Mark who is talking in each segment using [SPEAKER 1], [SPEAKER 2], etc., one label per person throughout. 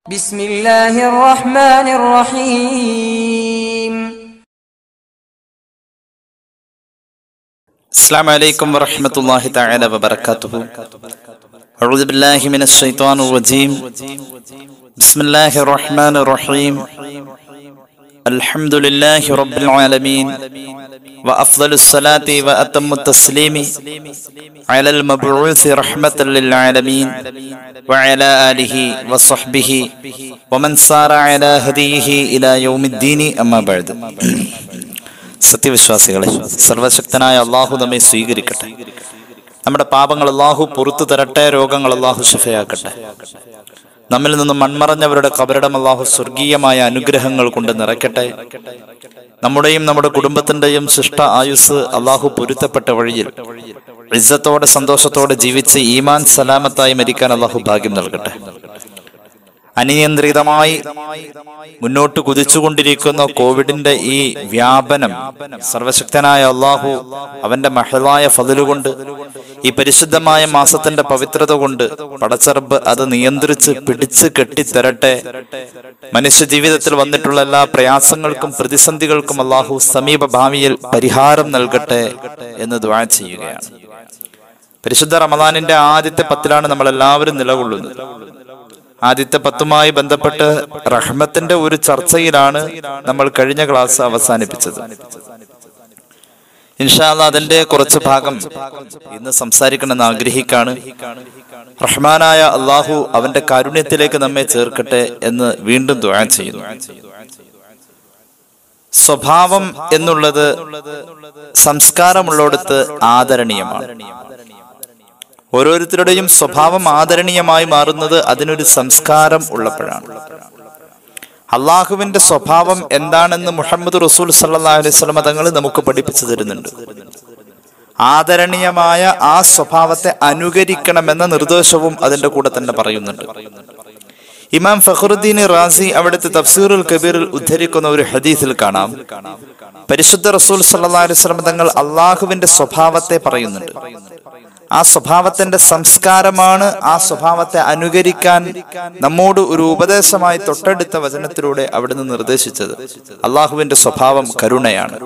[SPEAKER 1] بسم الله الرحمن الرحيم
[SPEAKER 2] السلام عليكم ورحمة الله تعالى وبركاته أعوذ بالله من الشيطان الرجيم بسم الله الرحمن الرحيم الحمد لله رب العالمين وأفضل الصلاة وأتم التسليم على المبعوث رحمة للعالمين وعلى آله وصحبه ومن سار على هديه إلى يوم الدين أما بعد സത്യവിശ്വാസികളെ സർവശക്തനായ അള്ളാഹു നമ്മെ സ്വീകരിക്കട്ടെ നമ്മുടെ പാപങ്ങൾ അള്ളാഹു പുറത്തു തരട്ടെ രോഗങ്ങൾ അള്ളാഹു ശിഫയാക്കട്ടെ നമ്മിൽ നിന്നും മൺമറഞ്ഞവരുടെ കബറിടം അള്ളാഹു സ്വർഗീയമായ അനുഗ്രഹങ്ങൾ കൊണ്ട് നിറയ്ക്കട്ടെ നമ്മുടെയും നമ്മുടെ കുടുംബത്തിന്റെയും ശിഷ്ട ആയുസ് അള്ളാഹു പൊരുത്തപ്പെട്ട വഴിയിൽ ഇസ്സത്തോടെ സന്തോഷത്തോടെ ജീവിച്ച് ഈമാൻ സലാമത്തായി മരിക്കാൻ അള്ളാഹു ഭാഗ്യം നൽകട്ടെ അനിയന്ത്രിതമായി മുന്നോട്ട് കുതിച്ചുകൊണ്ടിരിക്കുന്ന കോവിഡിന്റെ ഈ വ്യാപനം സർവശക്തനായ അള്ളാഹു അവന്റെ മഹളായ ഫതിലുകൊണ്ട് ഈ പരിശുദ്ധമായ മാസത്തിന്റെ പവിത്രത കൊണ്ട് പടച്ചറബ് അത് നിയന്ത്രിച്ച് പിടിച്ച് കെട്ടിത്തരട്ടെ മനുഷ്യ ജീവിതത്തിൽ വന്നിട്ടുള്ള എല്ലാ പ്രയാസങ്ങൾക്കും പ്രതിസന്ധികൾക്കും അള്ളാഹു സമീപ ഭാവിയിൽ പരിഹാരം നൽകട്ടെ എന്ന് ദ്വാ ചെയ്യുകയാണ് പരിശുദ്ധ റമദാനിന്റെ ആദ്യത്തെ പത്തിലാണ് നമ്മൾ എല്ലാവരും നിലകൊള്ളുന്നത് ആദ്യത്തെ പത്തുമായി ബന്ധപ്പെട്ട് റഹ്മത്തിന്റെ ഒരു ചർച്ചയിലാണ് നമ്മൾ കഴിഞ്ഞ ക്ലാസ് അവസാനിപ്പിച്ചത് ഇൻഷാല്ല അതിന്റെ കുറച്ച് ഭാഗം ഇന്ന് സംസാരിക്കണമെന്ന് ആഗ്രഹിക്കാണ് റഹ്മാനായ അള്ളാഹു അവന്റെ കാരുണ്യത്തിലേക്ക് നമ്മെ ചേർക്കട്ടെ എന്ന് വീണ്ടും ദുആ ചെയ്യുന്നു സ്വഭാവം എന്നുള്ളത് സംസ്കാരമുള്ളിടത്ത് ആദരണീയമാണ് ഓരോരുത്തരുടെയും സ്വഭാവം ആദരണീയമായി മാറുന്നത് അതിനൊരു സംസ്കാരം ഉള്ളപ്പോഴാണ് അള്ളാഹുവിന്റെ സ്വഭാവം എന്താണെന്ന് മുഹമ്മദ് റസൂൽ സല്ലാ അലൈഹി സ്വലമ തങ്ങൾ നമുക്ക് പഠിപ്പിച്ചു തരുന്നുണ്ട് ആദരണീയമായ ആ സ്വഭാവത്തെ അനുകരിക്കണമെന്ന നിർദ്ദേശവും അതിന്റെ കൂടെ തന്നെ പറയുന്നുണ്ട് ഇമാം ഫഖറുദ്ദീൻ റാസി അവിടുത്തെ തഫ്സീറുൽ കബീറിൽ ഉദ്ധരിക്കുന്ന ഒരു ഹദീസിൽ കാണാം പരിശുദ്ധ റസൂൽ സല്ലാ അലൈഹി സ്വലമ തങ്ങൾ അള്ളാഹുവിന്റെ സ്വഭാവത്തെ പറയുന്നുണ്ട് ആ സ്വഭാവത്തിന്റെ സംസ്കാരമാണ് ആ സ്വഭാവത്തെ അനുകരിക്കാൻ നമ്മോട് ഒരു ഉപദേശമായി തൊട്ടടുത്ത വചനത്തിലൂടെ അവിടുന്ന് നിർദ്ദേശിച്ചത് അള്ളാഹുവിന്റെ സ്വഭാവം കരുണയാണ്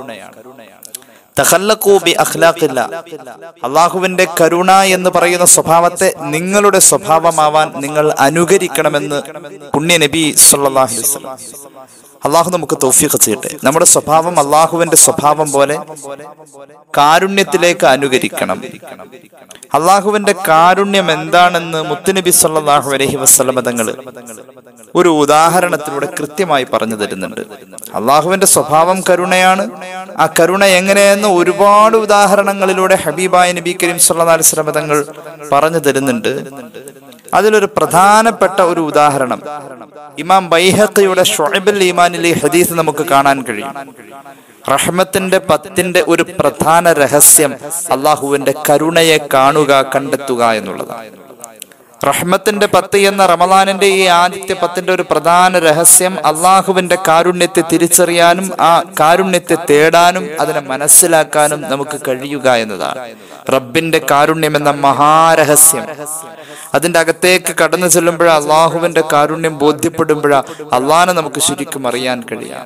[SPEAKER 2] തഹല്ലക്കൂബി അഖ്ലാഖില്ല അള്ളാഹുവിന്റെ കരുണ എന്ന് പറയുന്ന സ്വഭാവത്തെ നിങ്ങളുടെ സ്വഭാവമാവാൻ നിങ്ങൾ അനുകരിക്കണമെന്ന് പുണ്യ നബി സല്ലല്ലാഹു അലൈഹി വസല്ലം അള്ളാഹു നമുക്ക് തൗഫീഖ് ചെയ്യട്ടെ നമ്മുടെ സ്വഭാവം അള്ളാഹുവിന്റെ സ്വഭാവം പോലെ കാരുണ്യത്തിലേക്ക് അനുകരിക്കണം അള്ളാഹുവിന്റെ കാരുണ്യം എന്താണെന്ന് മുത്തുനബി സല്ലല്ലാഹു അലൈഹി വസല്ലമ തങ്ങൾ ഒരു ഉദാഹരണത്തിലൂടെ കൃത്യമായി പറഞ്ഞു തരുന്നുണ്ട് അള്ളാഹുവിന്റെ സ്വഭാവം കരുണയാണ് ആ കരുണ എങ്ങനെയെന്ന് ഒരുപാട് ഉദാഹരണങ്ങളിലൂടെ ഹബീബായ നബി കരീം സല്ലല്ലാഹു അലൈഹി വസല്ലമ തങ്ങൾ പറഞ്ഞു തരുന്നുണ്ട് അതിലൊരു പ്രധാനപ്പെട്ട ഒരു ഉദാഹരണം ഇമാം ബൈഹഖയുടെ ഷുഅബുൽ ഈമാനിലെ ഹദീസ് നമുക്ക് കാണാൻ കഴിയും റഹ്മത്തിന്റെ പത്തിന്റെ ഒരു പ്രധാന രഹസ്യം അള്ളാഹുവിന്റെ കരുണയെ കാണുക കണ്ടെത്തുക എന്നുള്ളതാണ് റഹ്മത്തിന്റെ പത്ത് എന്ന റമദാനിന്റെ ഈ ആദ്യത്തെ പത്തിന്റെ ഒരു പ്രധാന രഹസ്യം അള്ളാഹുവിന്റെ കാരുണ്യത്തെ തിരിച്ചറിയാനും ആ കാരുണ്യത്തെ തേടാനും അതിനെ മനസ്സിലാക്കാനും നമുക്ക് കഴിയുക എന്നതാണ് റബ്ബിന്റെ കാരുണ്യം എന്ന മഹാരഹസ്യം അതിന്റെ അകത്തേക്ക് കടന്നു ചെല്ലുമ്പോഴാ അള്ളാഹുവിന്റെ കാരുണ്യം ബോധ്യപ്പെടുമ്പോഴാ അള്ളാഹിനെ നമുക്ക് ശരിക്കും അറിയാൻ കഴിയാം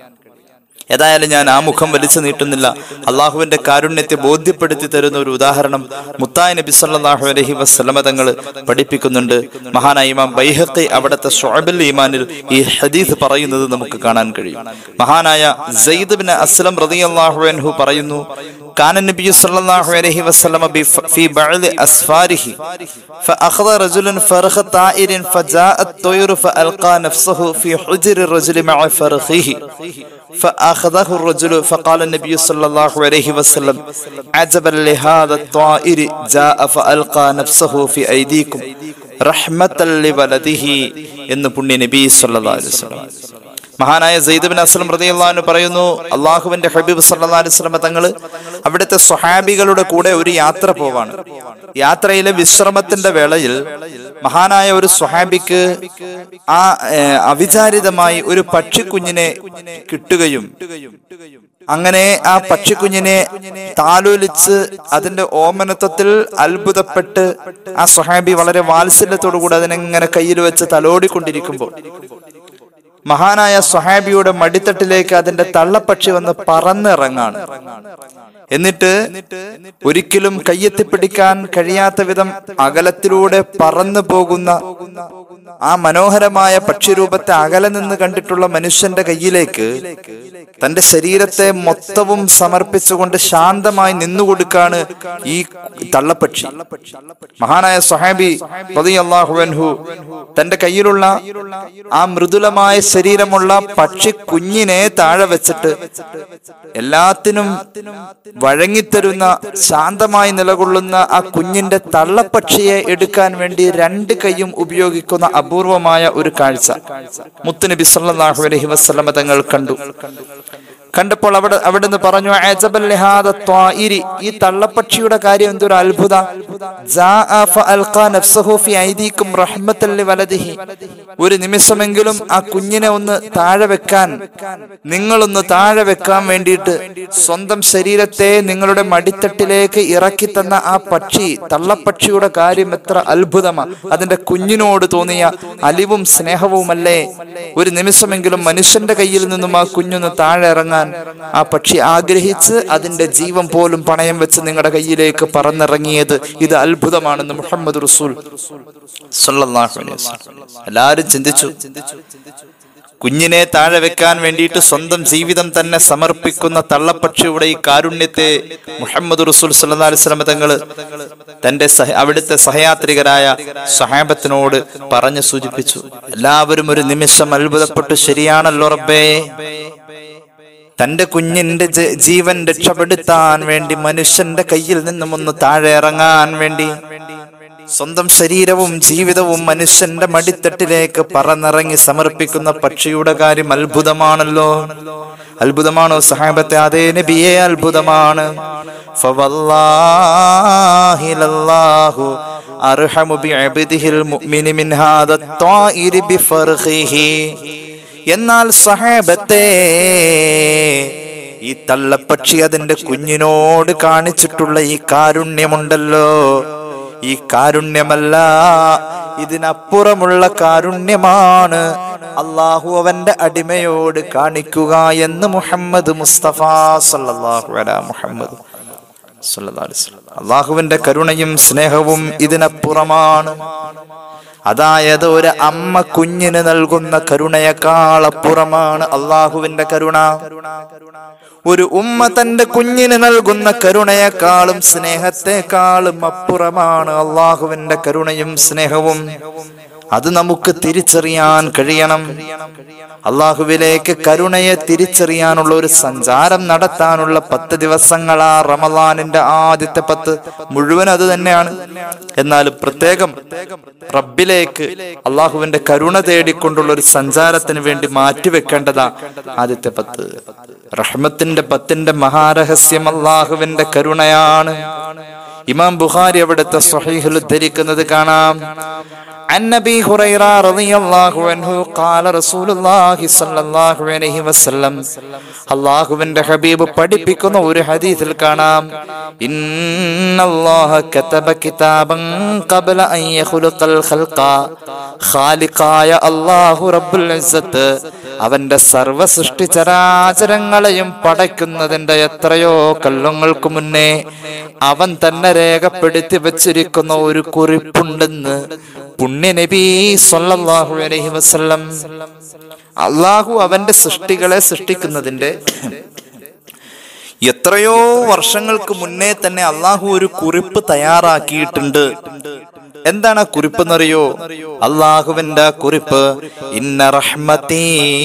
[SPEAKER 2] ഏതായാലും ഞാൻ ആ മുഖം വലിച്ചു നീട്ടുന്നില്ല അള്ളാഹുവിന്റെ കാരുണ്യത്തെ ബോധ്യപ്പെടുത്തി തരുന്ന ഒരു ഉദാഹരണം മുത്തായ നബി സല്ലല്ലാഹു അലൈഹി വസല്ലമ തങ്ങൾ പഠിപ്പിക്കുന്നുണ്ട് മഹാനായ ഇമാം ബൈഹഖി അവിടുത്തെ ഷുഅബുൽ ഈമാനിൽ ഈ ഹദീസ് പറയുന്നത് നമുക്ക് കാണാൻ കഴിയും മഹാനായ സെയ്ദ് ബിൻ അസ്ലം റളിയല്ലാഹു അൻഹു പറയുന്നു كان النبي صلى الله عليه وسلم في بعض أسفاره فأخذ رجل فرخ طائر فجاء الطير فألقى نفسه في حجر الرجل مع فرخه فأخذه الرجل فقال النبي صلى الله عليه وسلم عجبا لهذا الطائر جاء فألقى نفسه في أيديكم رحمة لولده എന്ന് പുണ്യ നബി സല്ലല്ലാഹു അലൈഹി വസല്ലം മഹാനായ സെയ്ദബിൻ അസ്ലം റതിയല്ലാന്ന് പറയുന്നു അള്ളാഹുവിന്റെ ഹബീബ് സല്ലാ അലിസ്ലമ തങ്ങള് അവിടുത്തെ സ്വഹാബികളുടെ കൂടെ ഒരു യാത്ര പോവാണ് യാത്രയിലെ വിശ്രമത്തിന്റെ വേളയിൽ മഹാനായ ഒരു സ്വഹാബിക്ക് ആ അവിചാരിതമായി ഒരു പക്ഷിക്കുഞ്ഞിനെ കിട്ടുകയും അങ്ങനെ ആ പക്ഷിക്കുഞ്ഞിനെ താലോലിച്ച് അതിന്റെ ഓമനത്വത്തിൽ അത്ഭുതപ്പെട്ട് ആ സ്വഹാബി വളരെ വാത്സല്യത്തോടു കൂടി അതിനെങ്ങനെ കയ്യിൽ വെച്ച് തലോടിക്കൊണ്ടിരിക്കുമ്പോൾ മഹാനായ സ്വഹാബിയുടെ മടിത്തട്ടിലേക്ക് അതിന്റെ തള്ളപ്പക്ഷി വന്ന് പറന്നിറങ്ങാണ് എന്നിട്ട് ഒരിക്കലും കയ്യെത്തിപ്പിടിക്കാൻ കഴിയാത്ത വിധം അകലത്തിലൂടെ പറന്നു പോകുന്ന ആ മനോഹരമായ പക്ഷിരൂപത്തെ അകലെ നിന്ന് കണ്ടിട്ടുള്ള മനുഷ്യന്റെ കയ്യിലേക്ക് തന്റെ ശരീരത്തെ മൊത്തവും സമർപ്പിച്ചുകൊണ്ട് ശാന്തമായി നിന്നുകൊടുക്കാണ് ഈ തള്ളപ്പക്ഷി മഹാനായ സ്വഹാബി അൻഹു തന്റെ കയ്യിലുള്ള ആ മൃദുലമായ ശരീരമുള്ള പക്ഷി കുഞ്ഞിനെ താഴെ വെച്ചിട്ട് എല്ലാത്തിനും വഴങ്ങിത്തരുന്ന ശാന്തമായി നിലകൊള്ളുന്ന ആ കുഞ്ഞിന്റെ തള്ളപ്പക്ഷിയെ എടുക്കാൻ വേണ്ടി രണ്ട് കൈയും ഉപയോഗിക്കുന്ന അപൂർവമായ ഒരു കാഴ്ച മുത്തുനബി സല്ലല്ലാഹു അലൈഹി വസല്ലമ തങ്ങൾ കണ്ടു കണ്ടപ്പോൾ അവിടെ അവിടെ നിന്ന് പറഞ്ഞു "അജബൽ ലിഹാദ ത്വാഇരി." ഈ തള്ളപ്പക്ഷിയുടെ കാര്യം എന്തൊരു അത്ഭുത ജാഅ ഫഅൽഖാ നഫ്സഹു ഫി ഐദീകും റഹ്മത്തൻ ലിവലദിഹി. ഒരു നിമിഷമെങ്കിലും ആ കുഞ്ഞിനെ ഒന്ന് താഴെ വെക്കാൻ നിങ്ങളൊന്ന് താഴെ വെക്കാൻ വേണ്ടിയിട്ട് സ്വന്തം ശരീരത്തെ നിങ്ങളുടെ മടിത്തട്ടിലേക്ക് ഇറക്കി തന്ന ആ പക്ഷി തള്ളപ്പക്ഷിയുടെ കാര്യം എത്ര അത്ഭുതമാണ് അതിന്റെ കുഞ്ഞിനോട് തോന്നിയ അലിവും സ്നേഹവുമല്ലേ ഒരു നിമിഷമെങ്കിലും മനുഷ്യന്റെ കയ്യിൽ നിന്നും ആ കുഞ്ഞൊന്ന് താഴെ ഇറങ്ങാൻ ആ പക്ഷി ആഗ്രഹിച്ച് അതിന്റെ ജീവൻ പോലും പണയം വെച്ച് നിങ്ങളുടെ കയ്യിലേക്ക് പറന്നിറങ്ങിയത് ഇത് അത്ഭുതമാണെന്ന് മുഹമ്മദ് റസൂൽ സല്ലല്ലാഹു അലൈഹി വസല്ലം. എല്ലാവരും ചിന്തിച്ചു കുഞ്ഞിനെ താഴെ വെക്കാൻ വേണ്ടിയിട്ട് സ്വന്തം ജീവിതം തന്നെ സമർപ്പിക്കുന്ന തള്ളപ്പക്ഷിയുടെ ഈ കാരുണ്യത്തെ മുഹമ്മദ് റസൂൽ സല്ലല്ലാഹു അലൈഹി വസല്ലം തങ്ങള് തന്റെ സഹ- അവിടുത്തെ സഹയാത്രികരായ സഹാബത്തിനോട് പറഞ്ഞു സൂചിപ്പിച്ചു എല്ലാവരും ഒരു നിമിഷം അത്ഭുതപ്പെട്ടു ശരിയാണല്ലോ റബ്ബേ തന്റെ കുഞ്ഞിന്റെ ജ- ജീവൻ രക്ഷപ്പെടുത്താൻ വേണ്ടി മനുഷ്യന്റെ കയ്യിൽ നിന്നും ഒന്ന് താഴെ ഇറങ്ങാൻ വേണ്ടി സ്വന്തം ശരീരവും ജീവിതവും മനുഷ്യന്റെ മടിത്തട്ടിലേക്ക് പറന്നിറങ്ങി സമർപ്പിക്കുന്ന പക്ഷിയുടെ കാര്യം അത്ഭുതമാണല്ലോ അത്ഭുതമാണോ സഹാബത്തെ അതേ നബിയെ അത്ഭുതമാണ് ഫവല്ലാഹി ലല്ലാഹു അർഹമു ബിഅബ്ദിഹിൽ മുഅ്മിനി മിൻ ഹാദ ത്വാഇരി ബിഫർഹിഹി എന്നാൽ സഹാബത്തെ ഈ തള്ളപ്പക്ഷി അതിന്റെ കുഞ്ഞിനോട് കാണിച്ചിട്ടുള്ള ഈ കാരുണ്യമുണ്ടല്ലോ ഈ കാരുണ്യമല്ല ഇതിനപ്പുറമുള്ള കാരുണ്യമാണ് അള്ളാഹു അവന്റെ അടിമയോട് കാണിക്കുക എന്ന് മുഹമ്മദ് മുസ്തഫ സല്ലല്ലാഹു അലാ മുഹമ്മദ് സല്ലല്ലാഹു അലൈഹി വസല്ലം. അള്ളാഹുവിന്റെ കരുണയും സ്നേഹവും ഇതിനപ്പുറമാണ് അതായത് ഒരു അമ്മ കുഞ്ഞിന് നൽകുന്ന കരുണയേക്കാൾ അപ്പുറമാണ് അള്ളാഹുവിന്റെ കരുണ ഒരു ഉമ്മ തന്റെ കുഞ്ഞിന് നൽകുന്ന കരുണയെക്കാളും സ്നേഹത്തെക്കാളും അപ്പുറമാണ് അള്ളാഹുവിന്റെ കരുണയും സ്നേഹവും അത് നമുക്ക് തിരിച്ചറിയാൻ കഴിയണം അള്ളാഹുവിലേക്ക് കരുണയെ തിരിച്ചറിയാനുള്ള ഒരു സഞ്ചാരം നടത്താനുള്ള പത്ത് ദിവസങ്ങളാ റമലാനിന്റെ ആദ്യത്തെ പത്ത് മുഴുവൻ അത് തന്നെയാണ് എന്നാൽ പ്രത്യേകം റബ്ബിലേക്ക് അള്ളാഹുവിന്റെ കരുണ തേടിക്കൊണ്ടുള്ള ഒരു സഞ്ചാരത്തിന് വേണ്ടി മാറ്റിവെക്കേണ്ടതാ ആദ്യത്തെ പത്ത് റഹ്മത്തിന്റെ പത്തിന്റെ മഹാരഹസ്യം അള്ളാഹുവിന്റെ കരുണയാണ് ഇമാം ബുഖാരി അവിടുത്തെ സ്വഹീഹിൽ ഉദ്ധരിക്കുന്നത് കാണാം عن ابي هريره رضي الله عنه قال رسول الله صلى الله عليه وسلم അള്ളാഹുവിന്റെ ഹബീബ് പഠിപ്പിക്കുന്ന ഒരു ഹദീസിൽ കാണാം ഇന്നല്ലാഹ കതബ കിതാബൻ ഖബല അൻ യഖ്ലുഖൽ ഖൽഖ ഖാലിഖായ അല്ലാഹു റബ്ബുൽ ഇസ്സത്ത് അവന്റെ സർവ സൃഷ്ടി ചരാചരങ്ങളെയും പടയ്ക്കുന്നതിന്റെ എത്രയോ കൊല്ലങ്ങൾക്ക് മുന്നേ അവൻ തന്നെ രേഖപ്പെടുത്തി വച്ചിരിക്കുന്ന ഒരു കുറിപ്പുണ്ടെന്ന് പുണ്യ നബി സല്ലല്ലാഹു അലൈഹി വസല്ലം അള്ളാഹു അവന്റെ സൃഷ്ടികളെ സൃഷ്ടിക്കുന്നതിന്റെ എത്രയോ വർഷങ്ങൾക്ക് മുന്നേ തന്നെ അള്ളാഹു ഒരു കുറിപ്പ് തയ്യാറാക്കിയിട്ടുണ്ട് എന്താണ് ആ കുറിപ്പ് എന്നറിയോ അള്ളാഹുവിന്റെ ആ കുറിപ്പ് ഇന്ന റഹ്മത്തീ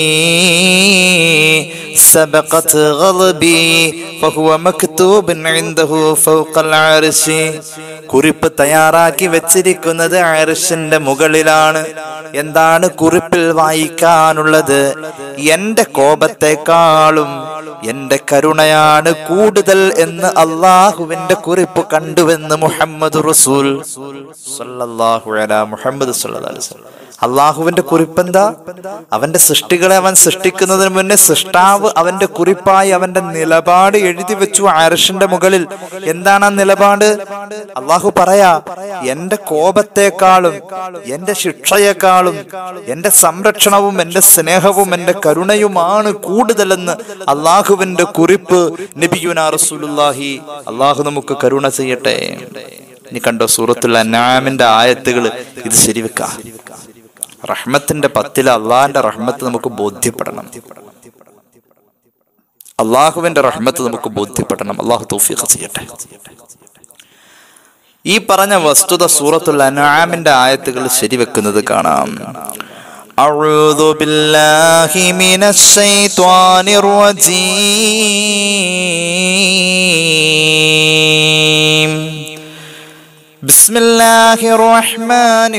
[SPEAKER 2] സബഖത് ഗളബി ഫഹുവ മക്തൂബൻ ഇൻദഹു ഫൗഖൽ അർശി കുറിപ്പ് തയ്യാറാക്കി വെച്ചിരിക്കുന്നത് അർഷിന്റെ മുകളിലാണ് എന്താണ് കുറിപ്പിൽ വായിക്കാനുള്ളത് എന്റെ കോപത്തെക്കാളും എന്റെ കരുണയാണ് കൂടുതൽ എന്ന് അള്ളാഹുവിന്റെ കുറിപ്പ് കണ്ടുവെന്ന് മുഹമ്മദ് റസൂൽ സല്ലല്ലാഹു അലാ മുഹമ്മദ് സല്ലല്ലാഹു അലൈഹി വസല്ലം അള്ളാഹുവിന്റെ കുറിപ്പെന്താ അവന്റെ സൃഷ്ടികളെ അവൻ സൃഷ്ടിക്കുന്നതിന് മുന്നേ സൃഷ്ടാവ് അവന്റെ കുറിപ്പായി അവന്റെ നിലപാട് എഴുതി വെച്ചു അർഷിന്റെ മുകളിൽ എന്താണ് ആ നിലപാട് അള്ളാഹു പറയാ എന്റെ കോപത്തെക്കാളും എന്റെ ശിക്ഷയെക്കാളും എന്റെ സംരക്ഷണവും എന്റെ സ്നേഹവും എന്റെ കരുണയുമാണ് കൂടുതലെന്ന് അള്ളാഹുവിന്റെ കുറിപ്പ് നബിയുന റസൂലുള്ളാഹി അള്ളാഹു നമുക്ക് കരുണ ചെയ്യട്ടെ ഇനി കണ്ടോ സൂറത്തുൽ അനാമിന്റെ ആയത്തുകൾ ഇത് ശരിവെക്കാം റഹ്മത്തിന്റെ പത്തില് അള്ളാഹിന്റെ റഹ്മത്ത് നമുക്ക് ബോധ്യപ്പെടണം അള്ളാഹുവിന്റെ റഹ്മത്ത് നമുക്ക് ബോധ്യപ്പെടണം അള്ളാഹു തൗഫീഖ് ചെയ്യട്ടെ ഈ പറഞ്ഞ വസ്തുത സൂറത്തുൽ അനാമിന്റെ ആയത്തുകൾ ശരിവെക്കുന്നത് കാണാം أعوذ بالله من الشيطان الرجيم بسم الله الرحمن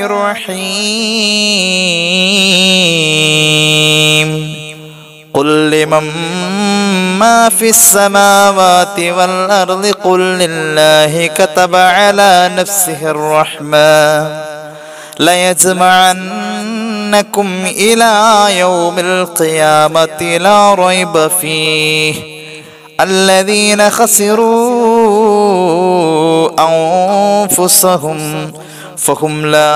[SPEAKER 2] الرحيم قل لمن ما في السماوات والأرض قل لله كتب على نفسه الرحمة ليجمعنكم إلى يوم القيامة لا ريب فيه الذين خسروا أنفسهم فهم لا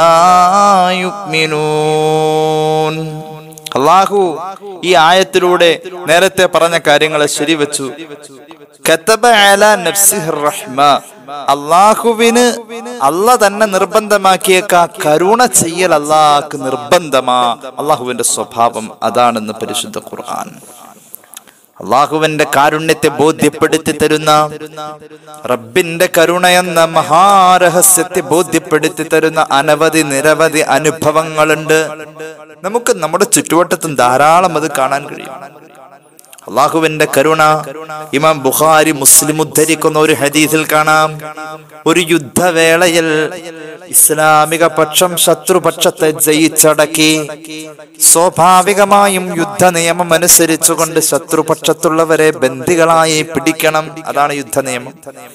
[SPEAKER 2] يؤمنون അള്ളാഹു ഈ ആയത്തിലൂടെ നേരത്തെ പറഞ്ഞ കാര്യങ്ങളെ ശരിവെച്ചു കതബ അലാ നഫ്സിഹിർ റഹ്മ അള്ളാഹുവിന് അല്ല തന്നെ നിർബന്ധമാക്കിയേക്ക കരുണ ചെയ്യൽ അള്ളാഹ്ക്ക് നിർബന്ധമാ അള്ളാഹുവിന്റെ സ്വഭാവം അതാണെന്ന് പരിശുദ്ധ ഖുർആൻ അള്ളാഹുവിന്റെ കാരുണ്യത്തെ ബോധ്യപ്പെടുത്തി തരുന്ന റബ്ബിന്റെ കരുണ എന്ന മഹാരഹസ്യത്തെ ബോധ്യപ്പെടുത്തി തരുന്ന അനവധി നിരവധി അനുഭവങ്ങളുണ്ട് നമുക്ക് നമ്മുടെ ചുറ്റുവട്ടത്തും ധാരാളം അത് കാണാൻ കഴിയും അള്ളാഹുവിന്റെ കരുണ ഇമാം ബുഖാരി മുസ്ലിം ഉദ്ധരിക്കുന്ന ഒരു ഹദീസിൽ കാണാം ഒരു യുദ്ധവേളയിൽ ഇസ്ലാമിക പക്ഷം ശത്രുപക്ഷത്തെ ജയിച്ചടക്കി സ്വാഭാവികമായും യുദ്ധ നിയമം അനുസരിച്ചുകൊണ്ട് ശത്രുപക്ഷത്തുള്ളവരെ ബന്ദികളായി പിടിക്കണം അതാണ് യുദ്ധ നിയമം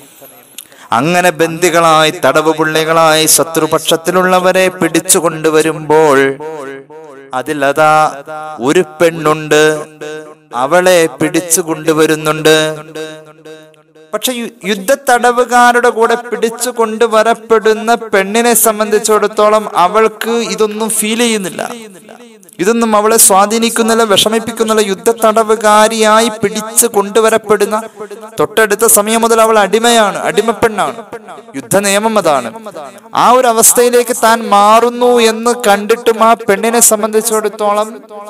[SPEAKER 2] അങ്ങനെ ബന്ദികളായി തടവ് പുള്ളികളായി ശത്രുപക്ഷത്തിലുള്ളവരെ പിടിച്ചു കൊണ്ടുവരുമ്പോൾ അതിലതാ ഒരു പെണ്ണുണ്ട് അവളെ പിടിച്ചു കൊണ്ടുവരുന്നുണ്ട് പക്ഷെ യു- യുദ്ധത്തടവുകാരുടെ കൂടെ പിടിച്ചു കൊണ്ടുവരപ്പെടുന്ന പെണ്ണിനെ സംബന്ധിച്ചിടത്തോളം അവൾക്ക് ഇതൊന്നും ഫീൽ ചെയ്യുന്നില്ല ഇതൊന്നും അവളെ സ്വാധീനിക്കുന്നില്ല വിഷമിപ്പിക്കുന്നില്ല യുദ്ധത്തടവുകാരിയായി പിടിച്ചു കൊണ്ടുവരപ്പെടുന്ന തൊട്ടടുത്ത സമയം മുതൽ അവൾ അടിമയാണ് അടിമപ്പെണ്ണാണ് യുദ്ധ നിയമം അതാണ് ആ ഒരു അവസ്ഥയിലേക്ക് താൻ മാറുന്നു എന്ന് കണ്ടിട്ടും ആ പെണ്ണിനെ സംബന്ധിച്ചിടത്തോളം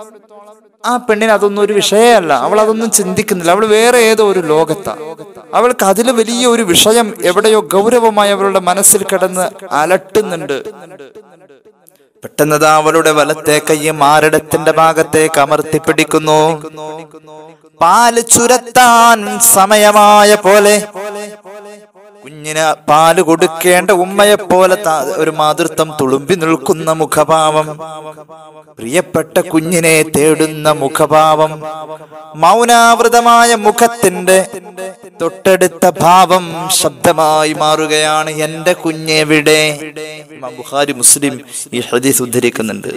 [SPEAKER 2] ആ പെണ്ണിന് അതൊന്നും ഒരു വിഷയമല്ല അവൾ അതൊന്നും ചിന്തിക്കുന്നില്ല അവൾ വേറെ ഏതോ ഒരു ലോകത്താ അവൾക്ക് അതിൽ വലിയ ഒരു വിഷയം എവിടെയോ ഗൗരവമായി അവളുടെ മനസ്സിൽ കിടന്ന് അലട്ടുന്നുണ്ട് പെട്ടെന്നത് അവളുടെ വലത്തെ കയ്യ് മാരടത്തിന്റെ ഭാഗത്തേക്ക് അമർത്തി പിടിക്കുന്നു പാല് ചുരത്താൻ സമയമായ പോലെ കുഞ്ഞിന് പാല് കൊടുക്കേണ്ട ഉമ്മയെ പോലെ ത- ഒരു മാതൃത്വം തുളുമ്പി നിൽക്കുന്ന മുഖഭാവം പ്രിയപ്പെട്ട കുഞ്ഞിനെ തേടുന്ന മുഖഭാവം മൗനാവൃതമായ മുഖത്തിന്റെ തൊട്ടടുത്ത ഭാവം ശബ്ദമായി മാറുകയാണ് എന്റെ കുഞ്ഞെവിടെ ഇമാം ബുഖാരി മുസ്ലിം ഈ ഹദീസ് ഉദ്ധരിക്കുന്നുണ്ട്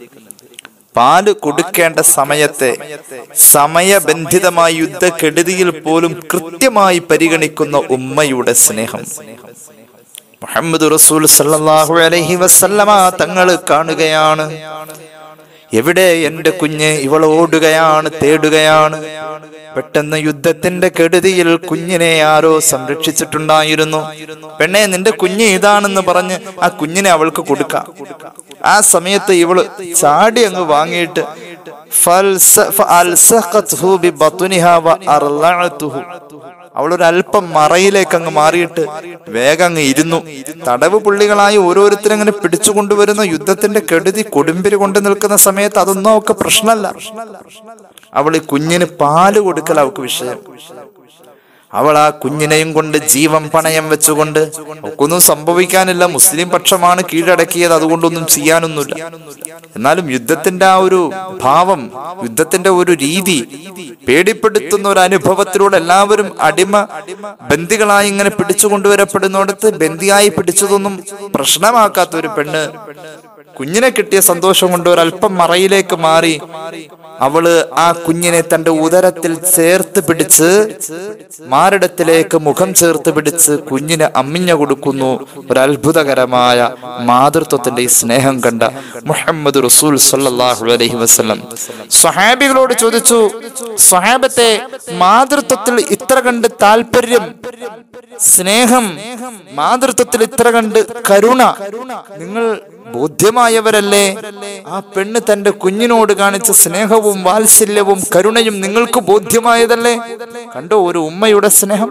[SPEAKER 2] പാല് കൊടുക്കേണ്ട സമയത്തെ സമയബന്ധിതമായ യുദ്ധക്കെടുതിയിൽ പോലും കൃത്യമായി പരിഗണിക്കുന്ന ഉമ്മയുടെ സ്നേഹം മുഹമ്മദ് റസൂൽ സല്ലല്ലാഹു അലൈഹി വസല്ലമ തങ്ങൾ കാണുകയാണ് എവിടെ എന്റെ കുഞ്ഞ് ഇവൾ ഓടുകയാണ് തേടുകയാണ് പെട്ടെന്ന് യുദ്ധത്തിന്റെ കെടുതിയിൽ കുഞ്ഞിനെ ആരോ സംരക്ഷിച്ചിട്ടുണ്ടായിരുന്നു പെണ്ണെ നിന്റെ കുഞ്ഞ് ഇതാണെന്ന് പറഞ്ഞ് ആ കുഞ്ഞിനെ അവൾക്ക് കൊടുക്കാം ആ സമയത്ത് ഇവള് ചാടി അങ്ങ് വാങ്ങിയിട്ട് ഫൽസ- ഫഅൽസഖത്ഹു ബിബത്നിഹാ വഅർളഅതുഹു. അവളൊരു അല്പം മറയിലേക്ക് അങ്ങ് മാറിയിട്ട് വേഗം അങ്ങ് ഇരുന്നു തടവ് പുള്ളികളായി ഓരോരുത്തരും അങ്ങനെ പിടിച്ചു കൊണ്ടുവരുന്ന യുദ്ധത്തിന്റെ കെടുതി കൊടുമ്പിരി കൊണ്ട് നിൽക്കുന്ന സമയത്ത് അതൊന്നും അവൾക്ക് പ്രശ്നമല്ല അവൾ ഈ കുഞ്ഞിന് പാല് കൊടുക്കൽ അവൾക്ക് വിഷയം അവൾ ആ കുഞ്ഞിനെയും കൊണ്ട് ജീവൻ പണയം വെച്ചുകൊണ്ട് ഒക്കൊന്നും സംഭവിക്കാനില്ല മുസ്ലിം പക്ഷമാണ് കീഴടക്കിയത് അതുകൊണ്ടൊന്നും ചെയ്യാനൊന്നുമില്ല എന്നാലും യുദ്ധത്തിന്റെ ആ ഒരു ഭാവം യുദ്ധത്തിന്റെ ഒരു രീതി പേടിപ്പെടുത്തുന്ന ഒരു അനുഭവത്തിലൂടെ എല്ലാവരും അടിമ ബന്ദികളായി ഇങ്ങനെ പിടിച്ചുകൊണ്ടുവരപ്പെടുന്നിടത്ത് ബന്ദിയായി പിടിച്ചതൊന്നും പ്രശ്നമാക്കാത്ത ഒരു പെണ്ണ് കുഞ്ഞിനെ കിട്ടിയ സന്തോഷം കൊണ്ട് ഒരല്പം മറയിലേക്ക് മാറി അവള് ആ കുഞ്ഞിനെ തന്റെ ഉദരത്തിൽ ചേർത്ത് പിടിച്ച് മാറിടത്തിലേക്ക് മുഖം ചേർത്ത് പിടിച്ച് കുഞ്ഞിന് അമ്മിഞ്ഞ കൊടുക്കുന്നു ഒരു അത്ഭുതകരമായ മാതൃത്വത്തിന്റെ ഈ സ്നേഹം കണ്ട മുഹമ്മദ് റസൂൽ സല്ലല്ലാഹു അലൈഹി വസല്ലം സ്വഹാബികളോട് ചോദിച്ചു സ്വഹാബത്തെ മാതൃത്വത്തിൽ ഇത്ര കണ്ട് താല്പര്യം സ്നേഹം മാതൃത്വത്തിൽ ഇത്ര കണ്ട് കരുണ നിങ്ങൾ ബോധ്യമായവരല്ലേ ആ പെണ്ണ് തന്റെ കുഞ്ഞിനോട് കാണിച്ച സ്നേഹവും വാത്സല്യവും കരുണയും നിങ്ങൾക്ക് ബോധ്യമായതല്ലേ കണ്ടോ ഒരു ഉമ്മയുടെ സ്നേഹം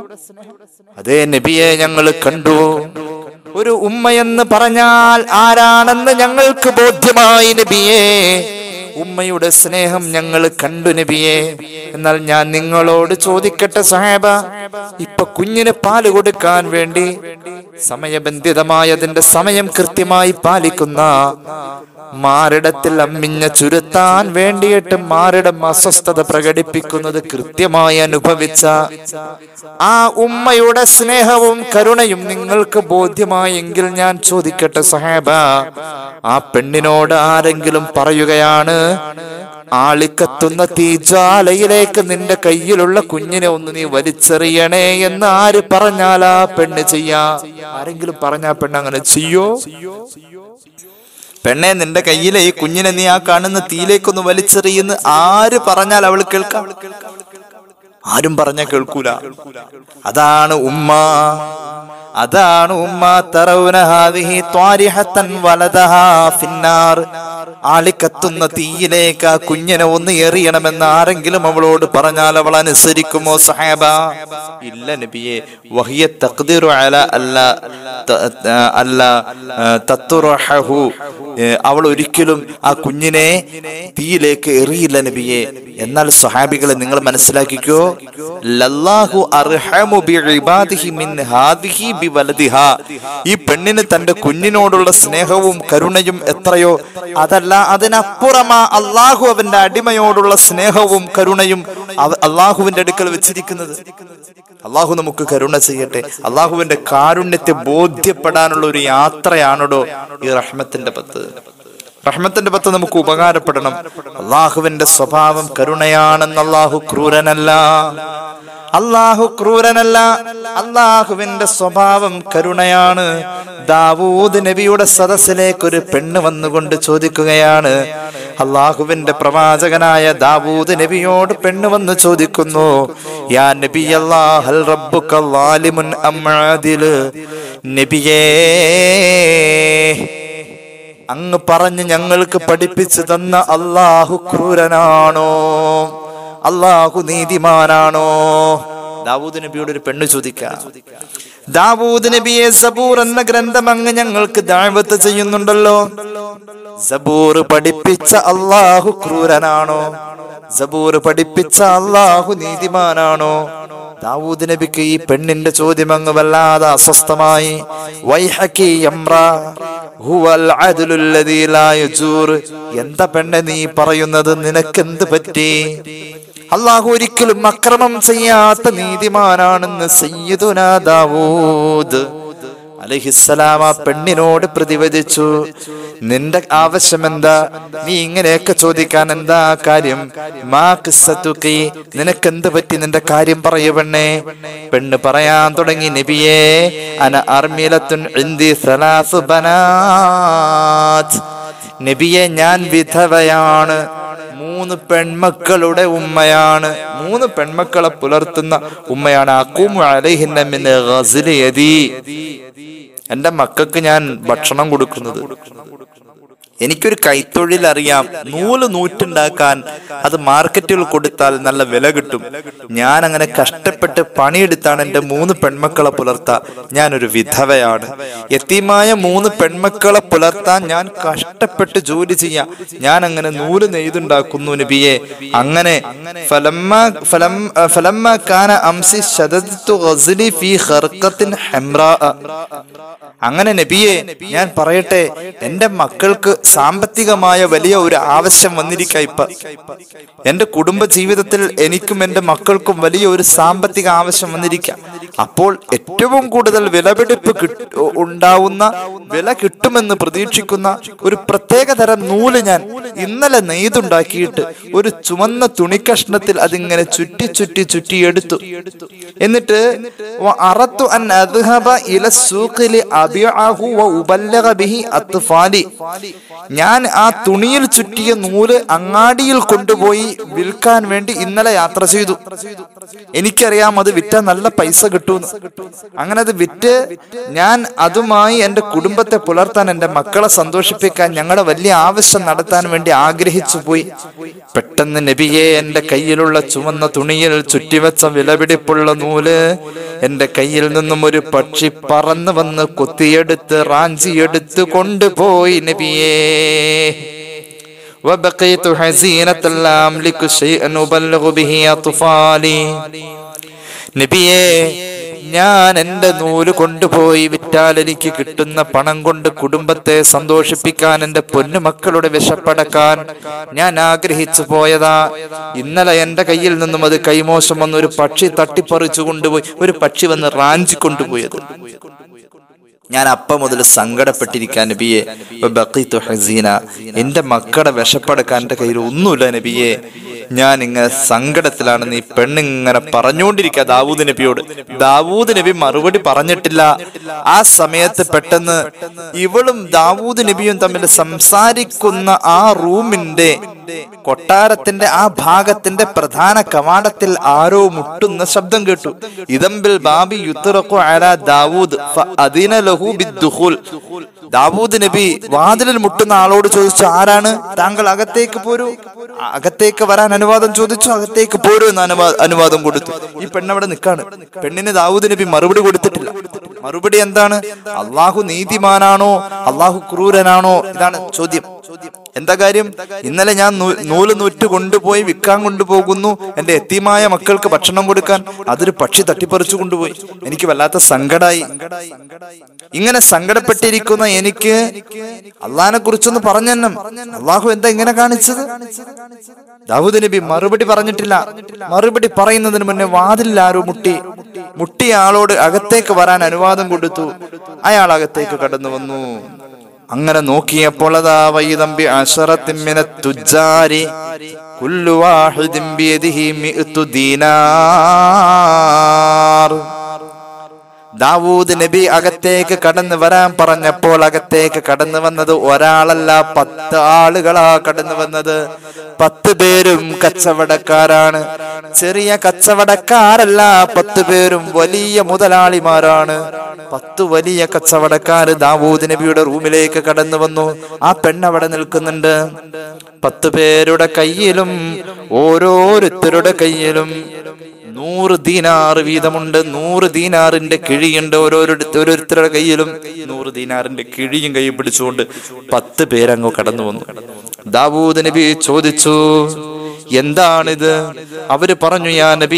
[SPEAKER 2] അതേ നബിയെ ഞങ്ങൾ കണ്ടു ഒരു ഉമ്മയെന്ന് പറഞ്ഞാൽ ആരാണെന്ന് ഞങ്ങൾക്ക് ബോധ്യമായി നബിയേ ഉമ്മയുടെ സ്നേഹം ഞങ്ങൾ കണ്ടു നബിയെ എന്നാൽ ഞാൻ നിങ്ങളോട് ചോദിക്കട്ടെ സാഹേബ ഇപ്പൊ കുഞ്ഞിന് പാല് കൊടുക്കാൻ വേണ്ടി സമയബന്ധിതമായതിന്റെ സമയം കൃത്യമായി പാലിക്കുന്ന മാറിടത്തിൽ അമ്മിഞ്ഞ ചുരുത്താൻ വേണ്ടിയിട്ട് മാറിടം അസ്വസ്ഥത പ്രകടിപ്പിക്കുന്നത് കൃത്യമായി അനുഭവിച്ച ആ ഉമ്മയുടെ സ്നേഹവും കരുണയും നിങ്ങൾക്ക് ബോധ്യമായെങ്കിൽ ഞാൻ ചോദിക്കട്ടെ സഹേബ ആ പെണ്ണിനോട് ആരെങ്കിലും പറയുകയാണ് ആളിക്കത്തുന്ന തീജ്വാലയിലേക്ക് നിന്റെ കയ്യിലുള്ള കുഞ്ഞിനെ ഒന്ന് നീ വലിച്ചെറിയണേ എന്ന് ആര് പറഞ്ഞാൽ ആ പെണ്ണ് ചെയ്യാ ആരെങ്കിലും പറഞ്ഞാ പെണ്ണ് അങ്ങനെ ചെയ്യോ പെണ്ണെ നിന്റെ കയ്യിലെ ഈ കുഞ്ഞിനെ നീ ആ കാണുന്ന തീയിലേക്കൊന്ന് വലിച്ചെറിയുന്ന ആര് പറഞ്ഞാൽ അവൾ കേൾക്കാം ആരും പറഞ്ഞ കേൾക്കൂല അതാണ് ഉമ്മ അതാണ് ഉമ്മ തറൗന ഹാദിഹി ത്വാരിഹത്തൻ വലദഹാ ഫിന്നാർ ആളിക്കത്തുന്ന തീയിലേക്ക് ആ കുഞ്ഞിനെ ഒന്ന് എറിയണമെന്ന് ആരെങ്കിലും അവളോട് പറഞ്ഞാൽ അവൾ അനുസരിക്കുമോ സഹാബ ഇല്ല നബിയെ വഹിയ തഖ്ദിറു അല അല്ല ത- ത- അല്ല തത്തുറഹു അവൾ ഒരിക്കലും ആ കുഞ്ഞിനെ തീയിലേക്ക് എറിയില്ല നബിയെ എന്നാൽ സ്വഹാബികളെ നിങ്ങൾ മനസ്സിലാക്കിക്കോ ലല്ലാഹു അർഹമു ബിഇബാദിഹി മിൻ ഹാദിഹി ബിവലദിഹാ ഈ പെണ്ണിന് തന്റെ കുഞ്ഞിനോടുള്ള സ്നേഹവും കരുണയും എത്രയോ അതല്ല അതിനപ്പുറമാ അള്ളാഹു അവന്റെ അടിമയോടുള്ള സ്നേഹവും കരുണയും അവ- അള്ളാഹുവിന്റെ അടുക്കൽ വെച്ചിരിക്കുന്നത് അള്ളാഹു നമുക്ക് കരുണ ചെയ്യട്ടെ അള്ളാഹുവിന്റെ കാരുണ്യത്തെ ബോധ്യപ്പെടാനുള്ള ഒരു യാത്രയാണോ ഈ റഹ്മത്തിന്റെ പത്ത് റഹ്മത്തിന്റെ പത്ത് നമുക്ക് ഉപകാരപ്പെടണം അള്ളാഹുവിന്റെ സ്വഭാവം കരുണയാണെന്ന് അള്ളാഹു ക്രൂരനല്ല അള്ളാഹു ക്രൂരനല്ല അള്ളാഹുവിന്റെ സ്വഭാവം കരുണയാണ് ദാവൂദ് നബിയുടെ സദസ്സിലേക്ക് ഒരു പെണ്ണ് വന്നുകൊണ്ട് ചോദിക്കുകയാണ് അള്ളാഹുവിന്റെ പ്രവാചകനായ ദാവൂദ് നബിയോട് പെണ്ണ് വന്ന് ചോദിക്കുന്നു യാ നബി അല്ലാഹൽ റബ്ബുക ളാലിമുൻ അം ആദില് നബിയേ അങ്ങ് പറഞ്ഞ് ഞങ്ങൾക്ക് പഠിപ്പിച്ചു തന്ന അള്ളാഹു ക്രൂരനാണോ അള്ളാഹു നീതിമാനാണോ ദാവൂദ് നബിയോട് ഒരു പെണ്ണ് ചോദിക്കാം ദാവൂദ് നബിയെ സബൂർ എന്ന ഗ്രന്ഥം അങ്ങ് ഞങ്ങൾക്ക് ദാവത്ത് ചെയ്യുന്നുണ്ടല്ലോ സബൂർ പഠിപ്പിച്ച അള്ളാഹു ക്രൂരനാണോ സബൂർ പഠിപ്പിച്ച അള്ളാഹു നീതിമാനാണോ ദാവൂദ് നബിക്ക് ഈ പെണ്ണിന്റെ ചോദ്യം അങ്ങ് വല്ലാതെ അസ്വസ്ഥമായി വൈഹക്കി യംറ ഹുവൽ അദ്ലുൽ ലദീ ലാ യജൂർ എന്താ പെണ്ണെ നീ പറയുന്നത് നിനക്കെന്ത് പറ്റി അള്ളാഹു ഒരിക്കലും അക്രമം ചെയ്യാത്ത നീതിമാനാണെന്ന് സയ്യിദുനാ ദാവൂദ് അലഹിസ്സലാം ആ പെണ്ണിനോട് പ്രതിവദിച്ചു നിന്റെ ആവശ്യം എന്താ നീ ഇങ്ങനെയൊക്കെ ചോദിക്കാൻ എന്താ കാര്യം മാ കിസ്സത്തുക്കി നിനക്കെന്ത് പറ്റി നിന്റെ കാര്യം പറയൂ പെണ്ണേ പെണ്ണ് പറയാൻ തുടങ്ങി നബിയേ അന അർമിലത്തുൻ ഇന്ദി സലാസു ബനാത്ത് നബിയെ ഞാൻ വിധവയാണ് മൂന്ന് പെൺമക്കളുടെ ഉമ്മയാണ് മൂന്ന് പെൺമക്കളെ പുലർത്തുന്ന ഉമ്മയാണ് അക്കൂമു അലൈഹിന്ന മിൻ ഗസ്ലി യദി എന്റെ മക്കൾക്ക് ഞാൻ ഭക്ഷണം കൊടുക്കുന്നത് എനിക്കൊരു കൈത്തൊഴിൽ അറിയാം നൂല് നൂറ്റുണ്ടാക്കാൻ അത് മാർക്കറ്റുകൾ കൊടുത്താൽ നല്ല വില കിട്ടും ഞാൻ അങ്ങനെ കഷ്ടപ്പെട്ട് പണിയെടുത്താണ് എൻ്റെ മൂന്ന് പെൺമക്കളെ പുലർത്താൻ ഞാനൊരു വിധവയാണ് എത്തിമായ മൂന്ന് പെൺമക്കളെ പുലർത്താൻ ഞാൻ കഷ്ടപ്പെട്ട് ജോലി ചെയ്യാം ഞാൻ അങ്ങനെ നൂല് നെയ്തുണ്ടാക്കുന്നു നബിയെ അങ്ങനെ ഫലമ്മ ഫലം ഫലമ്മ കാന അംസി ശതത്തു ഗസ്ലി ഫീ ഖർഖത്തിൻ ഹംറാ അങ്ങനെ നബിയെ ഞാൻ പറയട്ടെ എന്റെ മക്കൾക്ക് സാമ്പത്തികമായ വലിയ ഒരു ആവശ്യം വന്നിരിക്ക ഇപ്പൊ എന്റെ കുടുംബ ജീവിതത്തിൽ എനിക്കും എന്റെ മക്കൾക്കും വലിയ ഒരു സാമ്പത്തിക ആവശ്യം വന്നിരിക്കാം അപ്പോൾ ഏറ്റവും കൂടുതൽ വിലപിടിപ്പ് കിട്ട- ഉണ്ടാവുന്ന വില കിട്ടുമെന്ന് പ്രതീക്ഷിക്കുന്ന ഒരു പ്രത്യേക തരം നൂല് ഞാൻ ഇന്നലെ നെയ്തുണ്ടാക്കിയിട്ട് ഒരു ചുവന്ന തുണിക്കഷ്ണത്തിൽ അതിങ്ങനെ ചുറ്റി ചുറ്റി ചുറ്റി എടുത്തു എന്നിട്ട് വ അറത്തു അൻ അദ്ഹബ ഇല സൂഖിലി അബിഅഹു വ ഉബല്ലഗ ബിഹി അത്ഫാലി ഞാൻ ആ തുണിയിൽ ചുറ്റിയ നൂല് അങ്ങാടിയിൽ കൊണ്ടുപോയി വിൽക്കാൻ വേണ്ടി ഇന്നലെ യാത്ര ചെയ്തു എനിക്കറിയാം അത് വിറ്റാൽ നല്ല പൈസ കിട്ടുമെന്ന് അങ്ങനെ അത് വിറ്റ് ഞാൻ അതുമായി എന്റെ കുടുംബത്തെ പുലർത്താൻ എന്റെ മക്കളെ സന്തോഷിപ്പിക്കാൻ ഞങ്ങളുടെ വലിയ ആവശ്യം നടത്താൻ വേണ്ടി ആഗ്രഹിച്ചു പോയി പെട്ടെന്ന് നബിയെ എന്റെ കയ്യിലുള്ള ചുവന്ന തുണിയിൽ ചുറ്റിവെച്ച വിലപിടിപ്പുള്ള നൂല് എന്റെ കയ്യിൽ നിന്നും ഒരു പക്ഷി പറന്നു വന്ന് കൊത്തിയെടുത്ത് റാഞ്ചിയെടുത്ത് കൊണ്ടുപോയി നബിയേ وبقيت حزينة لا أملك شيئا أبلغ به أطفالي നബിയേ ഞാൻ എന്റെ നൂല് കൊണ്ടുപോയി വിറ്റാൽ എനിക്ക് കിട്ടുന്ന പണം കൊണ്ട് കുടുംബത്തെ സന്തോഷിപ്പിക്കാൻ എന്റെ പൊന്നുമക്കളുടെ വിശപ്പടക്കാൻ ഞാൻ ആഗ്രഹിച്ചു പോയതാ ഇന്നലെ എന്റെ കയ്യിൽ നിന്നും അത് കൈമോശം വന്ന് ഒരു പക്ഷി തട്ടിപ്പറിച്ചു കൊണ്ടുപോയി ഒരു പക്ഷി വന്ന് റാഞ്ചി കൊണ്ടുപോയത് ഞാൻ അപ്പം മുതൽ സങ്കടപ്പെട്ടിരിക്കാൻ നബിയെ ബഖീതു ഹസീന എന്റെ മക്കളുടെ വിശപ്പടക്കാൻ എന്റെ കയ്യിൽ ഒന്നുമില്ല നബിയെ ഞാൻ ഇങ്ങനെ സങ്കടത്തിലാണ് നീ പെണ്ണിങ്ങനെ പറഞ്ഞുകൊണ്ടിരിക്കുക ദാവൂദ് നബിയോട് ദാവൂദ് നബി മറുപടി പറഞ്ഞിട്ടില്ല ആ സമയത്ത് പെട്ടെന്ന് ഇവളും ദാവൂദ് നബിയും തമ്മിൽ സംസാരിക്കുന്ന ആ റൂമിന്റെ കൊട്ടാരത്തിന്റെ ആ ഭാഗത്തിന്റെ പ്രധാന കവാടത്തിൽ ആരോ മുട്ടുന്ന ശബ്ദം കേട്ടു ഇതംബിൽ ബാബി യുത്തറക്കു അല ദാവൂദ് ഫഅദിന ലഹു ബിദ്ദുഖൂൽ ദാവൂദ് നബി വാതിലിൽ മുട്ടുന്ന ആളോട് ചോദിച്ചു ആരാണ് താങ്കൾ അകത്തേക്ക് പോരൂ അകത്തേക്ക് വരാൻ അനുവാദം ചോദിച്ചു അകത്തേക്ക് പോരൂ എന്ന് അനുവാ- അനുവാദം കൊടുത്തു ഈ പെണ്ണവിടെ നിൽക്കാണ് പെണ്ണിന് ദാവൂദ് നബി മറുപടി കൊടുത്തിട്ടില്ല മറുപടി എന്താണ് അള്ളാഹു നീതിമാനാണോ അള്ളാഹു ക്രൂരനാണോ ഇതാണ് ചോദ്യം എന്താ കാര്യം ഇന്നലെ ഞാൻ നൂ- നൂല് നൂറ്റ് കൊണ്ടുപോയി വിൽക്കാൻ കൊണ്ടുപോകുന്നു എന്റെ എത്തിമായ മക്കൾക്ക് ഭക്ഷണം കൊടുക്കാൻ അതൊരു പക്ഷി തട്ടിപ്പറിച്ചു കൊണ്ടുപോയി എനിക്ക് വല്ലാത്ത സങ്കടായി ഇങ്ങനെ സങ്കടപ്പെട്ടിരിക്കുന്ന എനിക്ക് അള്ളഹാനെ കുറിച്ചൊന്ന് പറഞ്ഞെന്നും അള്ളാഹു എന്താ ഇങ്ങനെ കാണിച്ചത് ദാവൂദ് നബി മറുപടി പറഞ്ഞിട്ടില്ല മറുപടി പറയുന്നതിന് മുന്നേ വാതിലിൽ ആരോ മുട്ടി മുട്ടിയ ആളോട് അകത്തേക്ക് വരാൻ അനുവാദം കൊടുത്തു അയാൾ അകത്തേക്ക് കടന്നു വന്നു അങ്ങനെ നോക്കിയപ്പോൾ അതാ വൈദമ്പി അഷറത്തിമ്മിന തുജാരി കുല്ലു വാഹിദിൻ ബിയദിഹി മിഅ്തു ദീനാർ ദാവൂദ് നബി അകത്തേക്ക് കടന്നു വരാൻ പറഞ്ഞപ്പോൾ അകത്തേക്ക് കടന്നു വന്നത് ഒരാളല്ല പത്ത് ആളുകളാ കടന്നു വന്നത് പത്ത് പേരും കച്ചവടക്കാരാണ് ചെറിയ കച്ചവടക്കാരല്ല പത്ത് പേരും വലിയ മുതലാളിമാരാണ് പത്ത് വലിയ കച്ചവടക്കാര് ദാവൂദ് നബിയുടെ റൂമിലേക്ക് കടന്നു വന്നു ആ പെണ്ണവിടെ നിൽക്കുന്നുണ്ട് പത്ത് പേരുടെ കയ്യിലും ഓരോരുത്തരുടെ കയ്യിലും നൂറ് ദീനാറ് വീതമുണ്ട് നൂറ് ദീനാറിന്റെ കിഴിയുണ്ട് ഓരോരുത്തർ ഓരോരുത്തരുടെ കയ്യിലും നൂറ് ദീനാറിന്റെ കിഴിയും കൈ പിടിച്ചുകൊണ്ട് പത്ത് പേരങ്ങ് കടന്നു വന്നു ദാവൂദ് നബി ചോദിച്ചു എന്താണിത് അവര് പറഞ്ഞു യാ നബി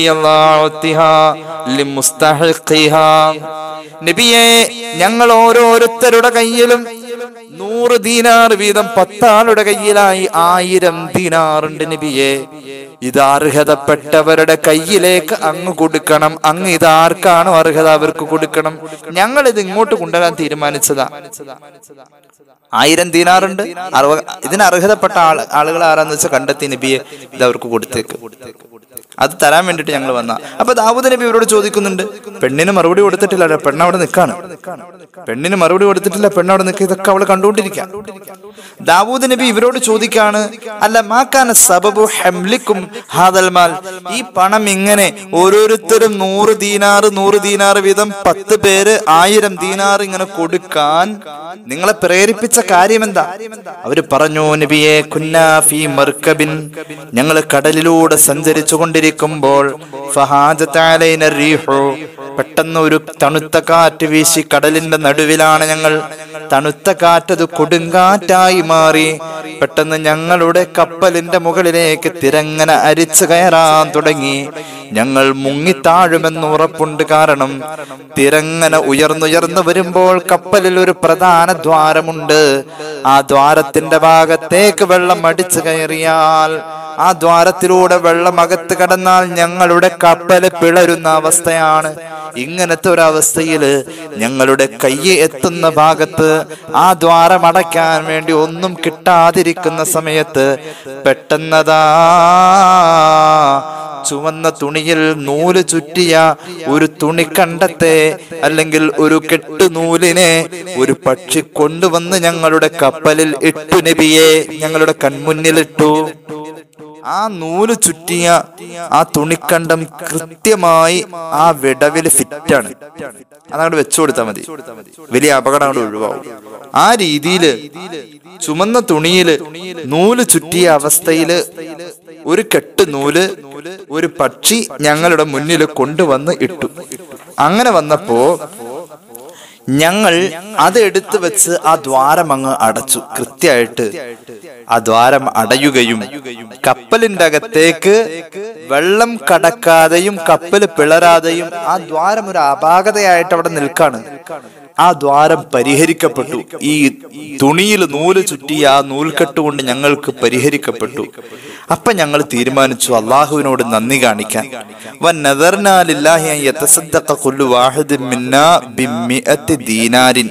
[SPEAKER 2] നബിയെ ഞങ്ങൾ ഓരോരുത്തരുടെ കയ്യിലും നൂറ് ദീനാർ വീതം പത്താളുടെ കയ്യിലായി ആയിരം ദീനാറുണ്ട് നബിയെ ഇത് അർഹതപ്പെട്ടവരുടെ കയ്യിലേക്ക് അങ്ങ് കൊടുക്കണം അങ്ങ് ഇത് ആർക്കാണോ അർഹത അവർക്ക് കൊടുക്കണം ഞങ്ങൾ ഇത് ഇങ്ങോട്ട് കൊണ്ടുവരാൻ തീരുമാനിച്ചതാ ആയിരം ദീനാറുണ്ട് അറുപ ഇതിന് അർഹതപ്പെട്ട ആൾ ആളുകൾ ആരാന്ന് വെച്ചാൽ കണ്ടെത്തി നബിയെ ഇത് അവർക്ക് കൊടുത്തേക്ക് അത് തരാൻ വേണ്ടിട്ട് ഞങ്ങൾ വന്ന അപ്പൊ ദാവൂദ് നബി ഇവരോട് ചോദിക്കുന്നുണ്ട് പെണ്ണിന് മറുപടി കൊടുത്തിട്ടില്ല പെണ്ണ് അവിടെ നിൽക്കാണ് പെണ്ണിന് മറുപടി കൊടുത്തിട്ടില്ല പെണ്ണ് അവിടെ നിൽക്കുക ഇതൊക്കെ അവള് കണ്ടുകൊണ്ടിരിക്കാം ദാവൂദ് നബി ഇവരോട് ചോദിക്കാണ് അല്ല മാക്കാന സബബു ഹംലിക്കും ഹാദൽ മാൽ ഈ പണം ഇങ്ങനെ ഓരോരുത്തരും നൂറ് ദീനാറ് നൂറ് ദീനാറ് വീതം പത്ത് പേര് ആയിരം ദീനാറ് ഇങ്ങനെ കൊടുക്കാൻ നിങ്ങളെ പ്രേരിപ്പിച്ച കാര്യം എന്താ അവര് പറഞ്ഞു നബിയെ കുന്നാഫി മർക്കബിൻ ഞങ്ങൾ കടലിലൂടെ സഞ്ചരിച്ചു കൊണ്ടിരിക്കുമ്പോൾ ഫഹാജത്താലൈന റീഹു പെട്ടെന്ന് ഒരു തണുത്ത കാറ്റ് വീശി കടലിന്റെ നടുവിലാണ് ഞങ്ങൾ തണുത്ത കാറ്റത് കൊടുങ്കാറ്റായി മാറി പെട്ടെന്ന് ഞങ്ങളുടെ കപ്പലിന്റെ മുകളിലേക്ക് തിരങ്ങനെ അരിച്ചു കയറാൻ തുടങ്ങി ഞങ്ങൾ മുങ്ങിത്താഴുമെന്ന് ഉറപ്പുണ്ട് കാരണം തിരങ്ങനെ ഉയർന്നുയർന്നു വരുമ്പോൾ കപ്പലിൽ ഒരു പ്രധാന ദ്വാരമുണ്ട് ആ ദ്വാരത്തിന്റെ ഭാഗത്തേക്ക് വെള്ളം അടിച്ചു കയറിയാൽ ആ ദ്വാരത്തിലൂടെ വെള്ളം അകത്ത് കടന്നാൽ ഞങ്ങളുടെ കപ്പല് പിളരുന്ന അവസ്ഥയാണ് ഇങ്ങനത്തെ ഒരു അവസ്ഥയില് ഞങ്ങളുടെ കയ്യെ എത്തുന്ന ഭാഗത്ത് ആ ദ്വാരം അടയ്ക്കാൻ വേണ്ടി ഒന്നും കിട്ടാതിരിക്കുന്ന സമയത്ത് പെട്ടെന്നതാ ചുവന്ന തുണിയിൽ നൂല് ചുറ്റിയ ഒരു തുണിക്കണ്ടത്തെ അല്ലെങ്കിൽ ഒരു കെട്ടു നൂലിനെ ഒരു പക്ഷി കൊണ്ടുവന്ന് ഞങ്ങളുടെ കപ്പലിൽ ഇട്ടു നബിയെ ഞങ്ങളുടെ കൺമുന്നിലിട്ടു ആ നൂല് ചുറ്റിയ ആ തുണിക്കണ്ടം കൃത്യമായി ആ വിടവില് ഫിറ്റാണ് അതങ്ങോട്ട് വെച്ചു കൊടുത്താൽ മതി വലിയ അപകടം അങ്ങോട്ട് ഒഴിവാകും ആ രീതിയില് ചുമന്ന തുണിയില് നൂല് ചുറ്റിയ അവസ്ഥയില് ഒരു കെട്ട് നൂല് ഒരു പക്ഷി ഞങ്ങളുടെ മുന്നിൽ കൊണ്ടുവന്ന് ഇട്ടു അങ്ങനെ വന്നപ്പോ ഞങ്ങൾ അത് എടുത്തു വെച്ച് ആ ദ്വാരം അങ്ങ് അടച്ചു കൃത്യമായിട്ട് ആ ദ്വാരം അടയുകയും കപ്പലിന്റെ അകത്തേക്ക് വെള്ളം കടക്കാതെയും കപ്പൽ പിളരാതെയും ആ ദ്വാരം ഒരു അപാകതയായിട്ട് അവിടെ നിൽക്കാണ് ആ ദ്വാരം പരിഹരിക്കപ്പെട്ടു ഈ തുണിയിൽ നൂല് ചുറ്റി ആ നൂൽക്കെട്ട് കൊണ്ട് ഞങ്ങൾക്ക് പരിഹരിക്കപ്പെട്ടു അപ്പൊ ഞങ്ങൾ തീരുമാനിച്ചു അള്ളാഹുവിനോട് നന്ദി കാണിക്കാൻ വന്നദർനാലില്ലാഹി അൻ യതസദ്ദഖ കുല്ലു വാഹിദിൻ മിന്നാ ബിമ്മിഅത്തി ദീനാരിൻ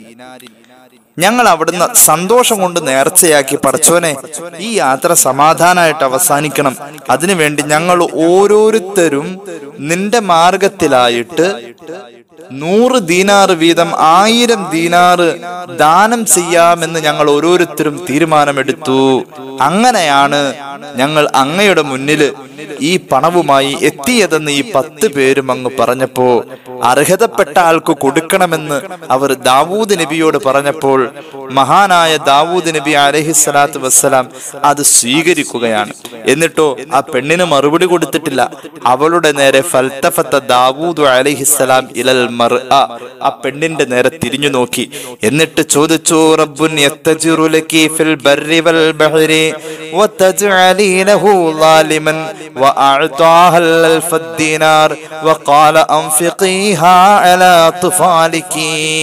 [SPEAKER 2] ഞങ്ങൾ അവിടുന്ന് സന്തോഷം കൊണ്ട് നേർച്ചയാക്കി പടച്ചോനെ ഈ യാത്ര സമാധാനമായിട്ട് അവസാനിക്കണം അതിനുവേണ്ടി ഞങ്ങൾ ഓരോരുത്തരും നിന്റെ മാർഗത്തിലായിട്ട് നൂറ് ദീനാറ് വീതം ആയിരം ദീനാറ് ദാനം ചെയ്യാമെന്ന് ഞങ്ങൾ ഓരോരുത്തരും തീരുമാനമെടുത്തു അങ്ങനെയാണ് ഞങ്ങൾ അങ്ങയുടെ മുന്നിൽ ഈ പണവുമായി എത്തിയതെന്ന് ഈ പത്ത് പേരും അങ്ങ് പറഞ്ഞപ്പോ അർഹതപ്പെട്ട ആൾക്ക് കൊടുക്കണമെന്ന് അവർ ദാവൂദ് നബിയോട് പറഞ്ഞപ്പോൾ മഹാനായ ദാവൂദ് നബി അലഹിസ്സലാത്തു വസ്സലാം അത് സ്വീകരിക്കുകയാണ് എന്നിട്ടോ ആ പെണ്ണിന് മറുപടി കൊടുത്തിട്ടില്ല അവളുടെ നേരെ ഫൽത്തഫത്ത ദാവൂദ് അലഹിസ്സലാം ഇലൽ മർ ആ പെണ്ണിന്റെ നേരെ തിരിഞ്ഞു നോക്കി എന്നിട്ട് ചോദിച്ചു റബ്ബുൻ യത്തജിറു ലക്കി ഫിൽ ബർരി വൽ ബഹരി وتجعلينه ظالما وأعطاها الألف الدينار وقال أنفقيها على طفالك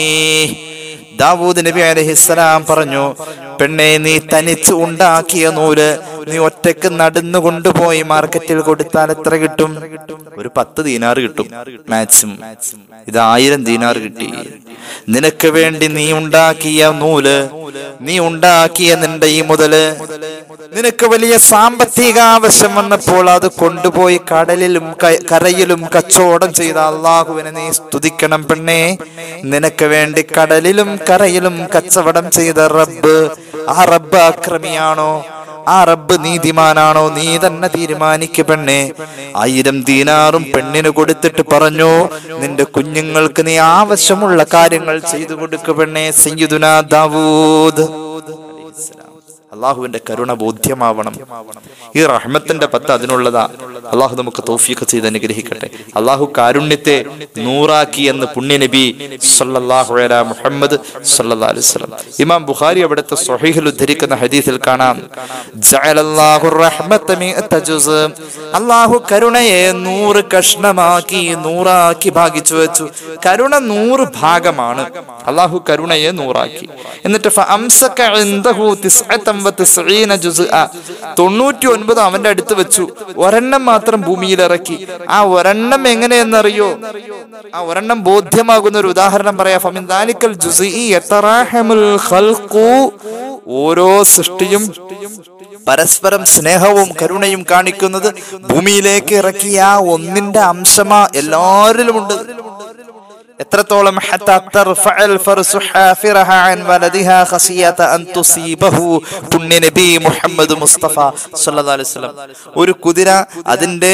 [SPEAKER 2] ദാവൂദ് നബി അലഹിസ്സലാം പറഞ്ഞു പെണ്ണെ നീ തനിച്ച് ഉണ്ടാക്കിയ നൂല് നീ ഒറ്റക്ക് നടന്നു കൊണ്ടുപോയി മാർക്കറ്റിൽ കൊടുത്താൽ എത്ര കിട്ടും ഒരു പത്ത് ദീനാർ കിട്ടും മാക്സിമം ഇത് ആയിരം ദീനാർ കിട്ടി നിനക്ക് വേണ്ടി നീ ഉണ്ടാക്കിയ നൂല് നീ ഉണ്ടാക്കിയ നിന്റെ ഈ മുതല് നിനക്ക് വലിയ സാമ്പത്തിക ആവശ്യം വന്നപ്പോൾ അത് കൊണ്ടുപോയി കടലിലും ക- കരയിലും കച്ചവടം ചെയ്ത അള്ളാഹുവിനെ നീ സ്തുതിക്കണം പെണ്ണേ നിനക്ക് വേണ്ടി കടലിലും കരയിലും കച്ചവടം ചെയ്ത റബ്ബ് ആ റബ്ബ് അക്രമിയാണോ ആ റബ്ബ് നീതിമാനാണോ നീ തന്നെ തീരുമാനിക്ക് പെണ്ണെ ആയിരം ദീനാറും പെണ്ണിന് കൊടുത്തിട്ട് പറഞ്ഞു നിന്റെ കുഞ്ഞുങ്ങൾക്ക് നീ ആവശ്യമുള്ള കാര്യങ്ങൾ ചെയ്തു കൊടുക്ക് പെണ്ണെ സയ്യിദുന ദാവൂദ് അള്ളാഹുവിന്റെ കരുണ ബോധ്യമാവണം ഈ റഹ്മത്തിന്റെ പത്ത് അതിനുള്ളതാ അള്ളാഹു നമുക്ക് തൗഫീഖ് ചെയ്ത് അനുഗ്രഹിക്കട്ടെ അള്ളാഹു കാരുണ്യത്തെ നൂറാക്കി എന്ന് പുണ്യനബി സല്ലല്ലാഹു അലാ മുഹമ്മദ് സല്ലല്ലാഹു അലൈഹി വസല്ലം ഇമാം ബുഖാരി അവിടുത്തെ സ്വഹീഹിൽ ഉദ്ധരിക്കുന്ന ഹദീസിൽ കാണാം ജഅലല്ലാഹു റഹ്മത മിഅത ജുസ് അള്ളാഹു കരുണയെ നൂറ് കഷ്ണമാക്കി നൂറാക്കി ഭാഗിച്ചു വെച്ചു കരുണ നൂറ് ഭാഗമാണ് അള്ളാഹു കരുണയെ നൂറാക്കി എന്നിട്ട് ഫഅംസക ഇൻദഹു തിസ്അതൻ വതിസ്ഈന ജുസ്അ. തൊണ്ണൂറ്റി ഒൻപത് അവന്റെ അടുത്ത് വെച്ചു ഒരെണ്ണം മാത്രം ഭൂമിയിൽ ഇറക്കി ആ ഒരെണ്ണം എങ്ങനെയെന്നറിയോ ആ ഒരെണ്ണം ബോധ്യമാകുന്ന ഒരു ഉദാഹരണം പറയാം ഫമിൻ ദാലിക്കൽ ജുസ്ഇ യതറാഹമുൽ ഖൽഖു ഓരോ സൃഷ്ടിയും പരസ്പരം സ്നേഹവും കരുണയും കാണിക്കുന്നത് ഭൂമിയിലേക്ക് ഇറക്കിയ ആ ഒന്നിന്റെ അംശമാ എല്ലാവരിലുമുണ്ട് എത്രത്തോളം ഹത്താ തർഫഅൽ ഫർസു ഹാഫിറഹ അൻ വലദിഹാ ഖസിയത അൻ തുസീബഹു പുണ്യ നബി മുഹമ്മദ് മുസ്തഫ സല്ലല്ലാഹു അലൈഹി വസല്ലം ഒരു കുതിര അതിന്റെ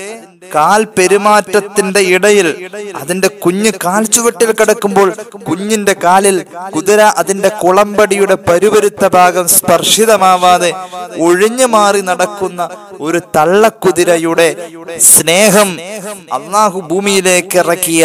[SPEAKER 2] കാൽ പെരുമാറ്റത്തിന്റെ ഇടയിൽ അതിന്റെ കുഞ്ഞ് കാൽ ചുവട്ടിൽ കിടക്കുമ്പോൾ കുഞ്ഞിന്റെ കാലിൽ കുതിര അതിന്റെ കുളമ്പടിയുടെ പരുപരുത്ത ഭാഗം സ്പർശിതമാവാതെ ഒഴിഞ്ഞു മാറി നടക്കുന്ന ഒരു തള്ളക്കുതിരയുടെ സ്നേഹം അള്ളാഹു ഭൂമിയിലേക്ക് ഇറക്കിയ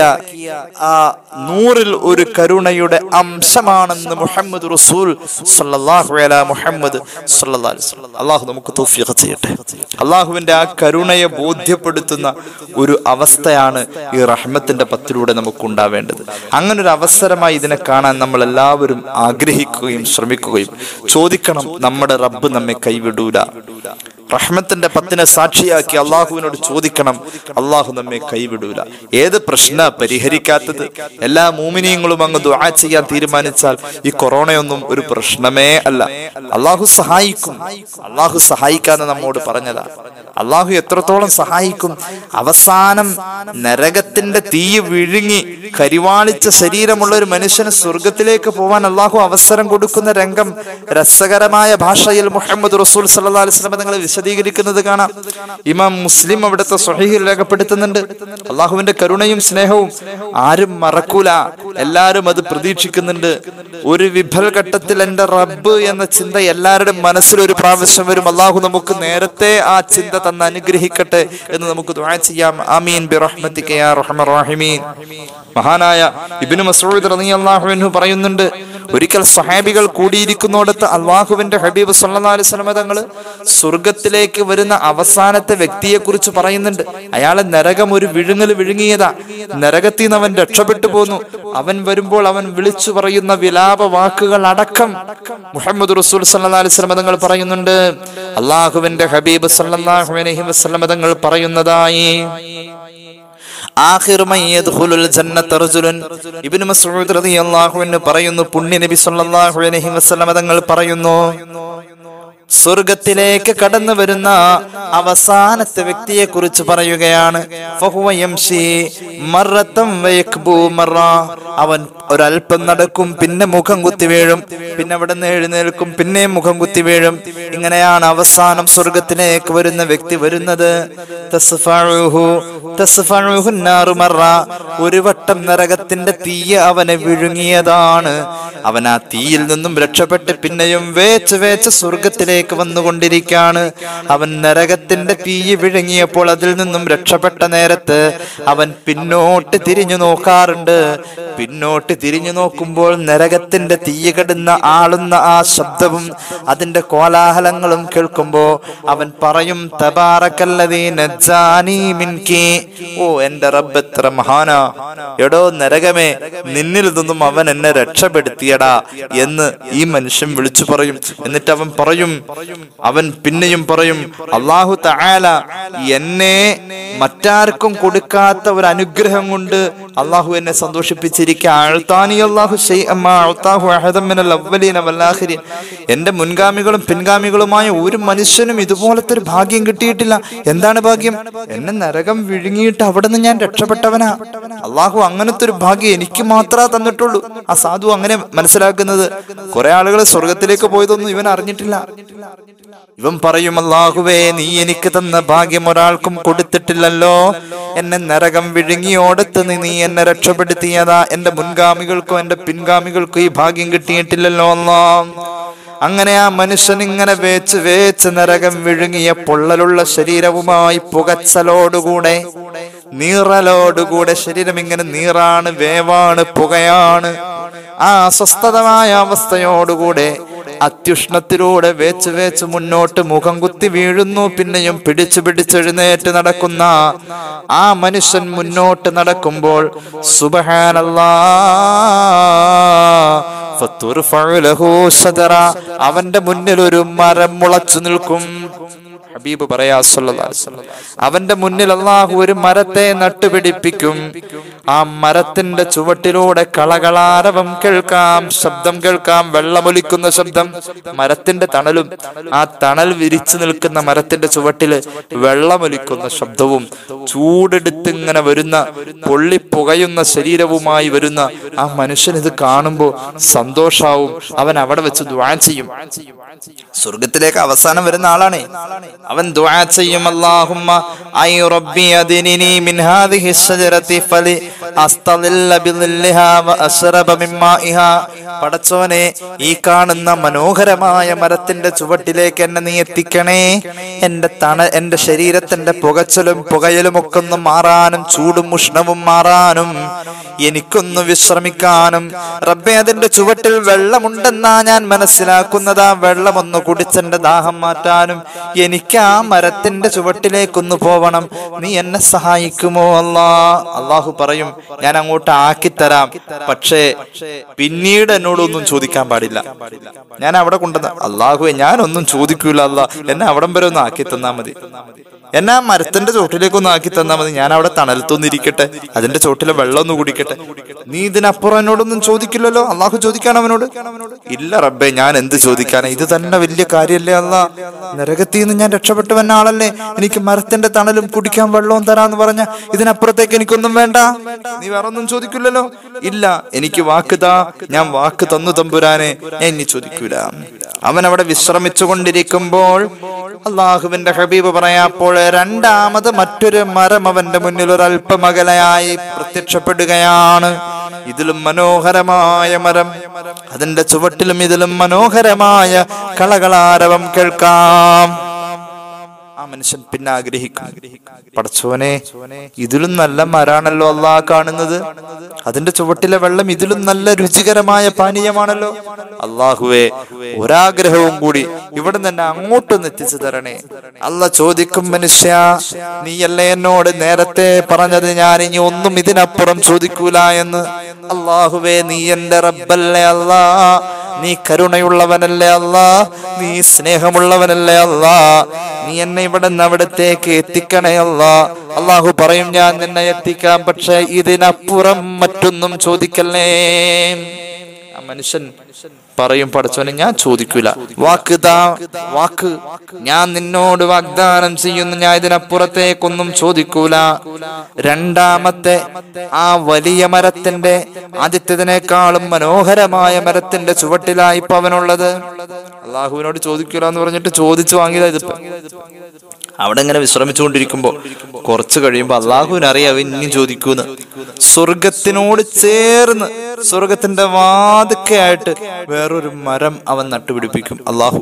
[SPEAKER 2] ആ നൂറിൽ ഒരു കരുണയുടെ അംശമാണെന്ന് മുഹമ്മദ് റസൂൽ സല്ലല്ലാഹു അലാ മുഹമ്മദ് സല്ലല്ലാഹു അലൈഹി വസല്ലം അള്ളാഹു നമുക്ക് തൗഫീഖ് ചെയ്യട്ടെ അള്ളാഹുവിന്റെ ആ കരുണയെ ബോധ്യപ്പെടുത്തുന്ന ഒരു അവസ്ഥയാണ് ഈ റഹ്മത്തിന്റെ പത്തിലൂടെ നമുക്ക് ഉണ്ടാവേണ്ടത് അങ്ങനെ ഒരു അവസരമായി ഇതിനെ കാണാൻ നമ്മൾ എല്ലാവരും ആഗ്രഹിക്കുകയും ശ്രമിക്കുകയും ചോദിക്കണം നമ്മുടെ റബ്ബ് നമ്മെ കൈവിടൂല റഹ്മത്തിന്റെ പത്തിനെ സാക്ഷിയാക്കി അള്ളാഹുവിനോട് ചോദിക്കണം അള്ളാഹു നമ്മെ കൈവിടൂല ഏത് പ്രശ്ന പരിഹരിക്കാത്തത് എല്ലാ മൂമിനിയങ്ങളും അങ്ങ് ദുആ ചെയ്യാൻ തീരുമാനിച്ചാൽ ഈ കൊറോണയൊന്നും ഒരു പ്രശ്നമേ അല്ല അള്ളാഹു സഹായിക്കും അള്ളാഹു സഹായിക്കാന്ന് നമ്മോട് പറഞ്ഞതാ അള്ളാഹു എത്രത്തോളം സഹായിക്കും അവസാനം നരകത്തിന്റെ തീ വിഴുങ്ങി കരിവാളിച്ച ശരീരമുള്ള ഒരു മനുഷ്യന് സ്വർഗത്തിലേക്ക് പോവാൻ അള്ളാഹു അവസരം കൊടുക്കുന്ന രംഗം രസകരമായ ഭാഷയിൽ മുഹമ്മദ് റസൂൽ സല്ലാ അലിസ്ലാം നിങ്ങൾ വിശദീകരിക്കുന്നത് കാണാം ഇമാം മുസ്ലിം അവിടുത്തെ സ്വഹീഹിൽ രേഖപ്പെടുത്തുന്നുണ്ട് അള്ളാഹുവിന്റെ കരുണയും സ്നേഹവും ആരും മറക്കൂല എല്ലാരും അത് പ്രതീക്ഷിക്കുന്നുണ്ട് ഒരു വിഭൽ ഘട്ടത്തിൽ എന്റെ റബ്ബ് എന്ന ചിന്ത എല്ലാവരുടെയും മനസ്സിൽ ഒരു പ്രാവശ്യം വരും അള്ളാഹു നമുക്ക് നേരത്തെ ആ ചിന്ത തന്ന് അനുഗ്രഹിക്കട്ടെ എന്ന് നമുക്ക് ദുആ ചെയ്യാം ആമീൻ ബിറഹ്മതിക യാ റഹ്മർ റഹീമീൻ മഹാനായ ഇബ്നു മസ്ഊദ് റളിയല്ലാഹു അൻഹു പറയുന്നുണ്ട് ഒരിക്കൽ സഹാബികൾ കൂടിയിരിക്കുന്നിടത്ത് അള്ളാഹുവിന്റെ ഹബീബ് സല്ലല്ലാഹു അലൈഹി വസല്ലം തങ്ങൾ സ്വർഗത്തിലേക്ക് വരുന്ന അവസാനത്തെ വ്യക്തിയെ കുറിച്ച് പറയുന്നുണ്ട് അയാളെ നരകം ഒരു വിഴുങ്ങൽ വിഴുങ്ങിയതാ നരകത്തിൽ നിന്ന് അവൻ രക്ഷപ്പെട്ടു പോന്നു അവൻ വരുമ്പോൾ അവൻ വിളിച്ചു പറയുന്ന വിലാപ വാക്കുകൾ അടക്കം മുഹമ്മദ് റസൂൽ സല്ലല്ലാഹു അലൈഹി വസല്ലം തങ്ങൾ പറയുന്നുണ്ട് അള്ളാഹുവിന്റെ ഹബീബ് സല്ലല്ലാഹു അലൈഹി വസല്ലം തങ്ങൾ പറയുന്നതായി ആഖിർ മൻ യദ്ഖുലുൽ ജന്നത റജുലുൻ ഇബ്നു മസ്ഊദ് റളിയല്ലാഹു അൻഹു പറയുന്നു പുണ്യ നബി സല്ലല്ലാഹു അലൈഹി വസല്ലം തങ്ങൾ പറയുന്നു സ്വർഗത്തിലേക്ക് കടന്നു വരുന്ന അവസാനത്തെ വ്യക്തിയെ കുറിച്ച് പറയുകയാണ് ഫഹുവ യംശി മറത്തം വയക്ബു മറ. അവൻ ഒരല്പം നടക്കും പിന്നെ മുഖം കുത്തി വീഴും പിന്നെ അവിടെ നിന്ന് എഴുന്നേൽക്കും പിന്നെ മുഖം കുത്തി വീഴും ഇങ്ങനെയാണ് അവസാനം സ്വർഗത്തിലേക്ക് വരുന്ന വ്യക്തി വരുന്നത് തസ്ഫഉഹു തസ്ഫഉഹു നാറു മറ. ഒരു വട്ടം നരകത്തിന്റെ തീയ അവനെ വിഴുങ്ങിയതാണ് അവൻ ആ തീയിൽ നിന്നും രക്ഷപ്പെട്ട് പിന്നെയും വേച്ച് വേച്ച് സ്വർഗത്തിലേക്ക് വന്നുകൊണ്ടിരിക്കാണ് അവൻ നരകത്തിന്റെ തീ വിഴുങ്ങിയപ്പോൾ അതിൽ നിന്നും രക്ഷപ്പെട്ട നേരത്ത് അവൻ പിന്നോട്ട് തിരിഞ്ഞു നോക്കാറുണ്ട് പിന്നോട്ട് തിരിഞ്ഞു നോക്കുമ്പോൾ നരകത്തിന്റെ തീ കെടുന്ന ആളുന്ന ആ ശബ്ദവും അതിന്റെ കോലാഹലങ്ങളും കേൾക്കുമ്പോ അവൻ പറയും തബാറക്കല്ലദീ നജ്ജാനീ മിൻകി ഓ എന്റെ റബ്ബ് എത്ര മഹാനാ എടോ നരകമേ നിന്നിൽ നിന്നും അവൻ എന്നെ രക്ഷപ്പെടുത്തിയടാ എന്ന് ഈ മനുഷ്യൻ വിളിച്ചു പറയും എന്നിട്ട് അവൻ പറയും അവൻ പിന്നെയും പറയും അള്ളാഹു തആല എന്നെ മറ്റാർക്കും കൊടുക്കാത്ത ഒരു അനുഗ്രഹം കൊണ്ട് അള്ളാഹു എന്നെ സന്തോഷിപ്പിച്ചിരിക്കുക ആഴ്ത്താനി അള്ളാഹു എന്റെ മുൻഗാമികളും പിൻഗാമികളുമായ ഒരു മനുഷ്യനും ഇതുപോലത്തെ ഒരു ഭാഗ്യം കിട്ടിയിട്ടില്ല എന്താണ് ഭാഗ്യം എന്നെ നരകം വിഴുങ്ങിയിട്ട് അവിടെ നിന്ന് ഞാൻ രക്ഷപ്പെട്ടവനാ അള്ളാഹു അങ്ങനത്തെ ഒരു ഭാഗ്യം എനിക്ക് മാത്രമേ തന്നിട്ടുള്ളൂ ആ സാധു അങ്ങനെ മനസ്സിലാക്കുന്നത് കുറെ ആളുകൾ സ്വർഗത്തിലേക്ക് പോയതൊന്നും ഇവൻ അറിഞ്ഞിട്ടില്ല ഇവൻ പറയും അള്ളാഹുവേ നീ എനിക്ക് തന്ന ഭാഗ്യം ഒരാൾക്കും കൊടുത്തിട്ടില്ലല്ലോ എന്നെ നരകം വിഴുങ്ങിയോടത്ത് നീ നീ എന്നെ രക്ഷപ്പെടുത്തിയതാ എന്റെ മുൻഗാമികൾക്കോ എന്റെ പിൻഗാമികൾക്കോ ഈ ഭാഗ്യം കിട്ടിയിട്ടില്ലല്ലോ അല്ലാ അങ്ങനെ ആ മനുഷ്യൻ ഇങ്ങനെ വേച്ച് വേച്ച് നരകം വിഴുങ്ങിയ പൊള്ളലുള്ള ശരീരവുമായി പുകച്ചലോടുകൂടെ നീറലോടുകൂടെ ശരീരം ഇങ്ങനെ നീറാണ് വേവാണ് പുകയാണ് ആ അസ്വസ്ഥതമായ അവസ്ഥയോടുകൂടെ അത്യുഷ്ണത്തിലൂടെ വേച്ച് വേച്ച് മുന്നോട്ട് മുഖം കുത്തി വീഴുന്നു പിന്നെയും പിടിച്ചു പിടിച്ചെഴുന്നേറ്റ് നടക്കുന്ന ആ മനുഷ്യൻ മുന്നോട്ട് നടക്കുമ്പോൾ സുബഹാനല്ലാ ഫതുർഫഉ ലഹു ശജറ. അവന്റെ മുന്നിൽ ഒരു മരം മുളച്ചു നിൽക്കും ഹബീബ് പറയാ സല്ലല്ലാഹു അലൈഹി വസല്ലം. അവന്റെ മുന്നിൽ അള്ളാഹു ഒരു മരത്തെ നട്ടുപിടിപ്പിക്കും ആ മരത്തിന്റെ ചുവട്ടിലൂടെ കളകളാരവം കേൾക്കാം ശബ്ദം കേൾക്കാം വെള്ളമൊലിക്കുന്ന ശബ്ദം മരത്തിന്റെ തണലും ആ തണൽ വിരിച്ചു നിൽക്കുന്ന മരത്തിന്റെ ചുവട്ടില് വെള്ളമൊലിക്കുന്ന ശബ്ദവും ചൂടെടുത്ത് ഇങ്ങനെ വരുന്ന പൊള്ളിപ്പുകയുന്ന ശരീരവുമായി വരുന്ന ആ മനുഷ്യൻ ഇത് കാണുമ്പോൾ സന്തോഷാവും അവൻ അവിടെ വെച്ച് ദ്വാ ചെയ്യും സ്വർഗത്തിലേക്ക് അവസാനം വരുന്ന ആളാണ് അവൻ ദുആ ചെയ്യും അല്ലാഹുമ്മ ഐ റബ്ബി അദിനിനി മിൻ ഹാദിഹി الشجرة ഫലി അസ്തളില്ല ബിളില്ലിഹാ വഅശ്റബ മിൻ മാഇഹാ പടച്ചോനെ ഈ കാണുന്ന മനോഹരമായ മരത്തിന്റെ ചുവട്ടിലേക്ക് എന്നെ നീ എത്തിക്കണേ എന്റെ തണ എന്റെ ശരീരത്തിന്റെ പുകച്ചലും പുകയലും ഒക്കെ ഒന്ന് മാറാനും ചൂടും ഉഷ്ണവും മാറാനും എനിക്കൊന്ന് വിശ്രമിക്കാനും റബ്ബെ അതിന്റെ ചുവട്ടിൽ വെള്ളമുണ്ടെന്നാ ഞാൻ മനസ്സിലാക്കുന്നത് ആ വെള്ളം ഒന്ന് കുടിച്ചെന്റെ ദാഹം മാറ്റാനും എനിക്ക് ആ മരത്തിന്റെ ചുവട്ടിലേക്കൊന്ന് പോവണം നീ എന്നെ സഹായിക്കുമോ അല്ലാ അള്ളാഹു പറയും ഞാൻ അങ്ങോട്ട് ആക്കിത്തരാം പക്ഷേ പിന്നീട് എന്നോടൊന്നും ചോദിക്കാൻ പാടില്ല ഞാൻ അവിടെ കൊണ്ടുവന്ന അള്ളാഹുവെ ഞാനൊന്നും ചോദിക്കൂല അല്ല എന്നെ അവിടം വരെ ഒന്ന് ആക്കി തന്നാ മതി എന്നെ ആ മരത്തിന്റെ ചോട്ടിലേക്ക് ഒന്ന് ആക്കി തന്നാ മതി ഞാൻ അവിടെ തണലത്തൊന്നിരിക്കട്ടെ അതിന്റെ ചോട്ടിലെ വെള്ളം ഒന്ന് കുടിക്കട്ടെ നീ ഇതിനപ്പുറം എന്നോടൊന്നും ചോദിക്കില്ലല്ലോ അള്ളാഹു ചോദിക്കാൻ അവനോട് ഇല്ല റബ്ബെ ഞാൻ എന്ത് ചോദിക്കാനാ ഇത് തന്നെ വലിയ കാര്യല്ലേ അല്ല നരകത്തിൽ നിന്ന് ഞാൻ രക്ഷപ്പെട്ടവൻ ആളല്ലേ എനിക്ക് മരത്തിന്റെ തണലും കുടിക്കാൻ വെള്ളവും തരാന്ന് പറഞ്ഞ ഇതിനപ്പുറത്തേക്ക് എനിക്കൊന്നും വേണ്ട നീ വേറെ ഒന്നും ചോദിക്കില്ലല്ലോ ഇല്ല എനിക്ക് വാക്ക് താ ഞാൻ വാക്ക് തന്നു തമ്പുരാനെ ഞാൻ ഇനി ചോദിക്കൂല അവൻ അവിടെ വിശ്രമിച്ചു കൊണ്ടിരിക്കുമ്പോൾ അള്ളാഹുവിന്റെ ഹബീബ് പറയാപ്പോൾ രണ്ടാമത് മറ്റൊരു മരം അവന്റെ മുന്നിൽ ഒരു അല്പമകലയായി പ്രത്യക്ഷപ്പെടുകയാണ് ഇതിലും മനോഹരമായ മരം അതിന്റെ ചുവട്ടിലും ഇതിലും മനോഹരമായ കളകളാരവം കേൾക്കാം ആ മനുഷ്യൻ പിന്നെ ആഗ്രഹിക്കും പടച്ചോനെ ഇതിലും നല്ല മരാണല്ലോ അല്ലാ കാണുന്നത് അതിന്റെ ചുവട്ടിലെ വെള്ളം ഇതിലും നല്ല രുചികരമായ പാനീയമാണല്ലോ അള്ളാഹുവെ ഒരാഗ്രഹവും കൂടി ഇവിടെ തന്നെ അങ്ങോട്ടൊന്ന് എത്തിച്ചു തരണേ അല്ല ചോദിക്കും മനുഷ്യ നീയല്ലേ എന്നോട് നേരത്തെ പറഞ്ഞത് ഞാൻ ഇനി ഒന്നും ഇതിനപ്പുറം ചോദിക്കൂല എന്ന് അള്ളാഹുവേ നീ എന്റെ റബ്ബല്ലേ അല്ലാ നീ കരുണയുള്ളവനല്ലേ അല്ല നീ സ്നേഹമുള്ളവനല്ലേ അല്ല നീ എന്നെ ഇവിടെ നിന്ന് അവിടത്തേക്ക് എത്തിക്കണേ അല്ല അള്ളാഹു പറയും ഞാൻ നിന്നെ എത്തിക്കാം പക്ഷെ ഇതിനപ്പുറം മറ്റൊന്നും ചോദിക്കല്ലേ ആ മനുഷ്യൻ പറയും പടച്ചോനെ ഞാൻ ചോദിക്കൂല വാക്ക് താ വാക്ക് ഞാൻ നിന്നോട് വാഗ്ദാനം ചെയ്യുന്നു ഞാൻ ഇതിനപ്പുറത്തേക്കൊന്നും ചോദിക്കൂല രണ്ടാമത്തെ ആ വലിയ മരത്തിന്റെ ആദ്യത്തേതിനേക്കാളും മനോഹരമായ മരത്തിന്റെ ചുവട്ടിലായി ഇപ്പൊ അവനുള്ളത് അള്ളാഹുവിനോട് ചോദിക്കൂല എന്ന് പറഞ്ഞിട്ട് ചോദിച്ചു വാങ്ങിയതാ ഇതിപ്പോ അവിടെ ഇങ്ങനെ വിശ്രമിച്ചുകൊണ്ടിരിക്കുമ്പോ കുറച്ച് കഴിയുമ്പോ അള്ളാഹുവിനറിയാം അവൻ ഇനി ചോദിക്കൂന്ന് സ്വർഗത്തിനോട് ചേർന്ന് സ്വർഗത്തിന്റെ വാതുക്കയായിട്ട് വേറൊരു മരം അവൻ നട്ടുപിടിപ്പിക്കും അള്ളാഹു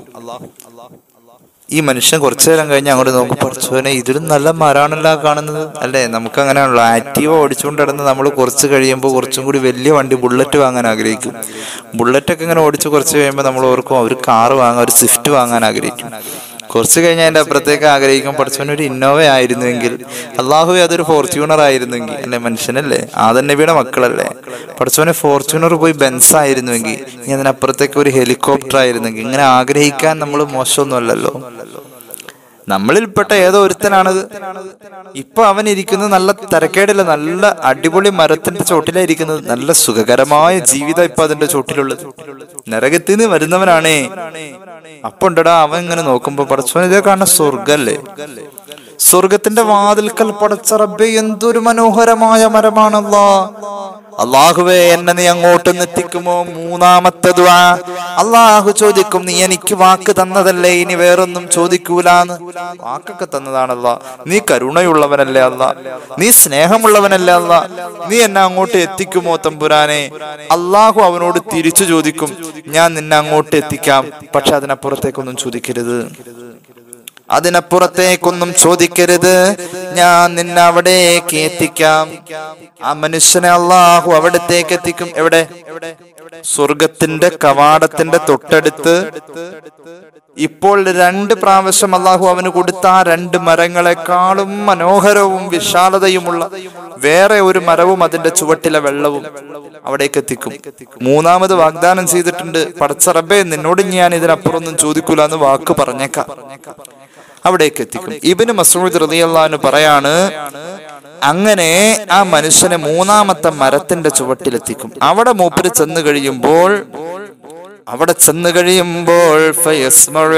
[SPEAKER 2] ഈ മനുഷ്യൻ കുറച്ചു നേരം കഴിഞ്ഞ് അങ്ങോട്ട് നോക്കും പഠിച്ചോനെ ഇതിലും നല്ല മരമാണല്ലോ കാണുന്നത് അല്ലേ നമുക്ക് അങ്ങനെയാണല്ലോ ആക്റ്റീവ് ഓടിച്ചുകൊണ്ട് കിടന്ന് നമ്മൾ കുറച്ച് കഴിയുമ്പോൾ കുറച്ചും കൂടി വലിയ വണ്ടി ബുള്ളറ്റ് വാങ്ങാൻ ആഗ്രഹിക്കും ബുള്ളറ്റ് ഒക്കെ ഇങ്ങനെ ഓടിച്ച് കുറച്ച് കഴിയുമ്പോൾ നമ്മൾ ഓർക്കും ഒരു കാറ് വാങ്ങാൻ ഒരു സ്വിഫ്റ്റ് വാങ്ങാൻ ആഗ്രഹിക്കും കുറച്ച് കഴിഞ്ഞ് അതിന്റെ അപ്പുറത്തേക്ക് ആഗ്രഹിക്കും പഠിച്ചവൻ ഒരു ഇന്നോവ ആയിരുന്നുവെങ്കിൽ അള്ളാഹു അതൊരു ഫോർച്യൂണർ ആയിരുന്നെങ്കിൽ അല്ലെ മനുഷ്യനല്ലേ ആദൻ നബിയുടെ മക്കളല്ലേ പഠിച്ചവന് ഫോർച്യൂണർ പോയി ബെൻസ് ആയിരുന്നുവെങ്കിൽ ഇനി അതിനപ്പുറത്തേക്ക് ഒരു ഹെലികോപ്റ്റർ ആയിരുന്നെങ്കിൽ ഇങ്ങനെ ആഗ്രഹിക്കാൻ നമ്മൾ മോശമൊന്നുമല്ലല്ലോ നമ്മളിൽപ്പെട്ട ഏതോ ഒരുത്തനാണത് ഇപ്പൊ അവൻ ഇരിക്കുന്നത് നല്ല തരക്കേടില്ല നല്ല അടിപൊളി മരത്തിന്റെ ചോട്ടിലായിരിക്കുന്നത് നല്ല സുഖകരമായ ജീവിതം ഇപ്പൊ അതിന്റെ ചോട്ടിലുള്ളത് നരകത്തിൽ നിന്ന് വരുന്നവനാണേ അപ്പൊ ഉണ്ടടാ അവൻ ഇങ്ങനെ നോക്കുമ്പോ പടച്ചോൻ ഇതേ കാണുന്ന സ്വർഗല്ലേ സ്വർഗത്തിന്റെ വാതിൽക്കൽ പടച്ച റബ്ബെ എന്തൊരു മനോഹരമായ മരമാണല്ലോ അള്ളാഹുവേ എന്നെ നീ അങ്ങോട്ടൊന്ന് എത്തിക്കുമോ മൂന്നാമത്തെ ദുആ അള്ളാഹു ചോദിക്കും നീ എനിക്ക് വാക്ക് തന്നതല്ലേ ഇനി വേറൊന്നും ചോദിക്കൂലാന്ന് വാക്കൊക്കെ തന്നതാണല്ലോ നീ കരുണയുള്ളവനല്ലേ അല്ല നീ സ്നേഹമുള്ളവനല്ലേ അല്ല നീ എന്നെ അങ്ങോട്ട് എത്തിക്കുമോ തമ്പുരാനെ അള്ളാഹു അവനോട് തിരിച്ചു ചോദിക്കും ഞാൻ നിന്നെ അങ്ങോട്ട് എത്തിക്കാം പക്ഷെ അതിനപ്പുറത്തേക്കൊന്നും ചോദിക്കരുത് അതിനപ്പുറത്തേക്കൊന്നും ചോദിക്കരുത് ഞാൻ നിന്നെ അവിടേക്ക് എത്തിക്കാം ആ മനുഷ്യനെ അള്ളാഹു അവിടത്തേക്ക് എത്തിക്കും എവിടെ സ്വർഗത്തിന്റെ കവാടത്തിന്റെ തൊട്ടടുത്ത് ഇപ്പോൾ രണ്ട് പ്രാവശ്യം അള്ളാഹു അവന് കൊടുത്ത ആ രണ്ട് മരങ്ങളെക്കാളും മനോഹരവും വിശാലതയുമുള്ള വേറെ ഒരു മരവും അതിന്റെ ചുവട്ടിലെ വെള്ളവും അവിടേക്ക് എത്തിക്കും മൂന്നാമത് വാഗ്ദാനം ചെയ്തിട്ടുണ്ട് പടച്ചറബേ നിന്നോട് ഞാൻ ഇതിനപ്പുറം ഒന്നും ചോദിക്കൂല എന്ന് വാക്ക് പറഞ്ഞേക്കാം അവിടേക്ക് എത്തിക്കും ഇബിന് മസൂദ് റളിയല്ലാഹു പറയാണ് അങ്ങനെ ആ മനുഷ്യനെ മൂന്നാമത്തെ മരത്തിന്റെ ചുവട്ടിലെത്തിക്കും അവിടെ മൂപ്പര് ചെന്ന് കഴിയുമ്പോൾ അവിടെ ചെന്ന് കഴിയുമ്പോൾ ഫയസ്മഉ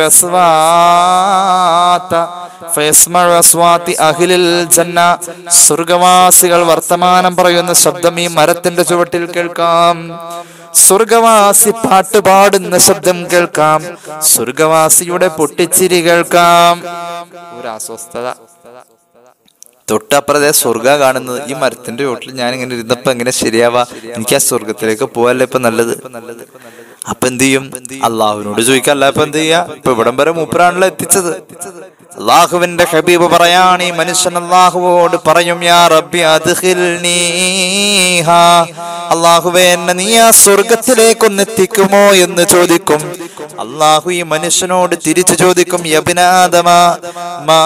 [SPEAKER 2] അസ്വാത ഫയസ്മഉ അസ്വാതി അഹ്ലിൽ ജന്ന സ്വർഗവാസികൾ വർത്തമാനം പറയുന്ന ശബ്ദം ഈ മരത്തിന്റെ ചുവട്ടിൽ കേൾക്കാം സ്വർഗവാസി പാട്ട് പാടുന്ന ശബ്ദം കേൾക്കാം സ്വർഗവാസിയുടെ പൊട്ടിച്ചിരി കേൾക്കാം ഒരു അസ്വസ്ഥത തൊട്ടപ്പുറത്തെ സ്വർഗ കാണുന്നത് ഈ മരത്തിന്റെ ചോട്ടിൽ ഞാൻ ഇങ്ങനെ ഇരുന്നപ്പോ എങ്ങനെ ശരിയാവാ എനിക്ക് ആ സ്വർഗത്തിലേക്ക് പോവല്ലേ ഇപ്പൊ നല്ലത് അപ്പൊ എന്ത് ചെയ്യും അള്ളാഹുവിനോട് ചോദിക്കല്ല ഇപ്പൊ എന്ത് ചെയ്യാ ഇപ്പൊ ഇവിടം വരെ മൂപ്പരാണല്ലോ എത്തിച്ചത് അള്ളാഹുവിന്റെ ഹബീബ് പറയാണ് ഈ മനുഷ്യൻ അള്ളാഹുവോട് പറയും യാ റബ്ബി അദ്ഖിൽനീഹാ അള്ളാഹുവേ എന്നെ നീ ആ സ്വർഗത്തിലേക്കൊന്ന് എത്തിക്കുമോ എന്ന് ചോദിക്കും അള്ളാഹു ഈ മനുഷ്യനോട് തിരിച്ചു ചോദിക്കും യബിനാദമ മാ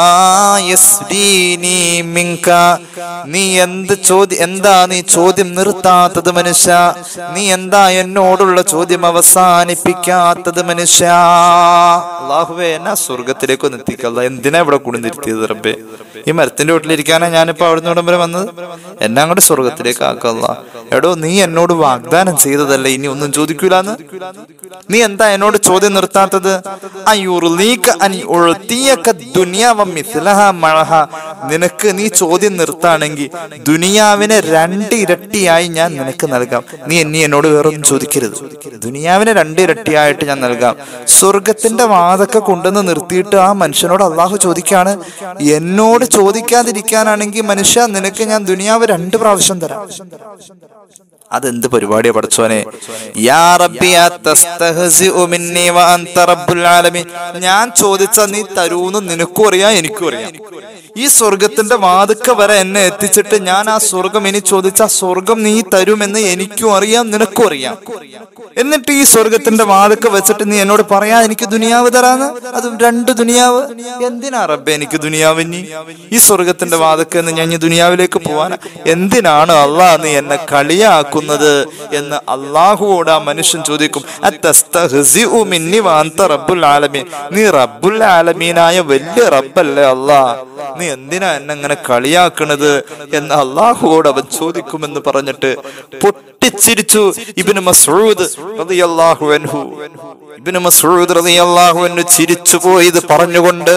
[SPEAKER 2] യസ്രീനി മിങ്ക നീ എന്ത് ചോദ്യം എന്താ നീ ചോദ്യം നിർത്താത്തത് മനുഷ്യ നീ എന്താ എന്നോടുള്ള ചോദ്യം അവസാനിപ്പിക്കാത്തത് മനുഷ്യ അള്ളാഹുവേ എന്നാ സ്വർഗത്തിലേക്ക് ഒന്ന് എത്തിക്കല്ല എന്തിനാ ഇവിടെ കൊണ്ടുനിരുത്തിയത് റബ്ബേ ഈ മരത്തിന്റെ വീട്ടിലിരിക്കാനാ ഞാനിപ്പോ അവിടുന്ന് ഇവിടം വരെ വന്നത് എന്നെ അങ്ങോട്ട് സ്വർഗത്തിലേക്ക് ആക്കല്ല എടോ നീ എന്നോട് വാഗ്ദാനം ചെയ്തതല്ലേ ഇനി ഒന്നും ചോദിക്കൂലെന്ന് നീ എന്താ എന്നോട് ചോദ്യം നിർത്താത്തത് അയ്യുറുലീക അനി ഉഴുത്തിയക ദുനിയാവ മിഥ്ലഹ മഴഹ നിനക്ക് നീ ചോദ്യം നിർത്താണെങ്കിൽ ദുനിയാവിനെ രണ്ട് ഇരട്ടിയായി ഞാൻ നിനക്ക് നൽകാം നീ എന്നെ എന്നോട് വേറൊന്നും ചോദിക്കരുത് ദുനിയാവിനെ രണ്ട് ഇരട്ടിയായിട്ട് ഞാൻ നൽകാം സ്വർഗത്തിന്റെ വാതൊക്കെ കൊണ്ടുവന്ന് നിർത്തിയിട്ട് ആ മനുഷ്യനോട് അള്ളാഹു ചോദിക്കാണ് എന്നോട് ചോദിക്കാതിരിക്കാനാണെങ്കിൽ മനുഷ്യ നിനക്ക് ഞാൻ ദുനിയാവ് രണ്ട് പ്രാവശ്യം തരാം അതെന്ത് പരിപാടിയാ പഠിച്ചോനെ യാ റബ്ബി അത്തസ്തഹ്സിഉ മിന്നി വ അൻത റബ്ബുൽ ആലമീൻ ഞാൻ ചോദിച്ച നീ തരൂന്ന് നിനക്കും അറിയാം എനിക്കും അറിയാം ഈ സ്വർഗത്തിന്റെ വാതുക്ക വരെ എന്നെ എത്തിച്ചിട്ട് ഞാൻ ആ സ്വർഗം ഇനി ചോദിച്ച ആ സ്വർഗം നീ തരുമെന്ന് എനിക്കും അറിയാം നിനക്കും അറിയാം എന്നിട്ട് ഈ സ്വർഗത്തിന്റെ വാതുക്ക വെച്ചിട്ട് നീ എന്നോട് പറയാ എനിക്ക് ദുനിയാവ് തരാന്ന് അതും രണ്ട് ദുനിയാവ് എന്തിനാ റബ്ബെ എനിക്ക് ദുനിയാവ് ഇനി ഈ സ്വർഗത്തിന്റെ വാതുക്ക എന്ന് ഞാൻ ഇനി ദുനിയാവിലേക്ക് പോവാൻ എന്തിനാണ് അള്ളാഹ് നീ എന്നെ കളിയാക്കുന്നത് എന്ന് അള്ളാഹുവോട് ആ മനുഷ്യൻ ചോദിക്കും അത്തസ്തഹ്സിഉ മിന്നി വ അൻത റബ്ബുൽ ആലമീൻ നീ റബ്ബുൽ ആലമീനായ വലിയ റബ്ബല്ലേ അല്ലാ നീ എന്തിനാ എന്നെ അങ്ങനെ കളിയാക്കണത് എന്ന് അള്ളാഹുവോട് അവൻ ചോദിക്കുമെന്ന് പറഞ്ഞിട്ട് പൊട്ടിച്ചിരിച്ചു ഇബിന് മസ്ഊദ് റളിയല്ലാഹു അൻഹു ഇബിന് മസ്ഊദ് റളിയല്ലാഹു അൻഹു ചിരിച്ചു പോയത് പറഞ്ഞുകൊണ്ട്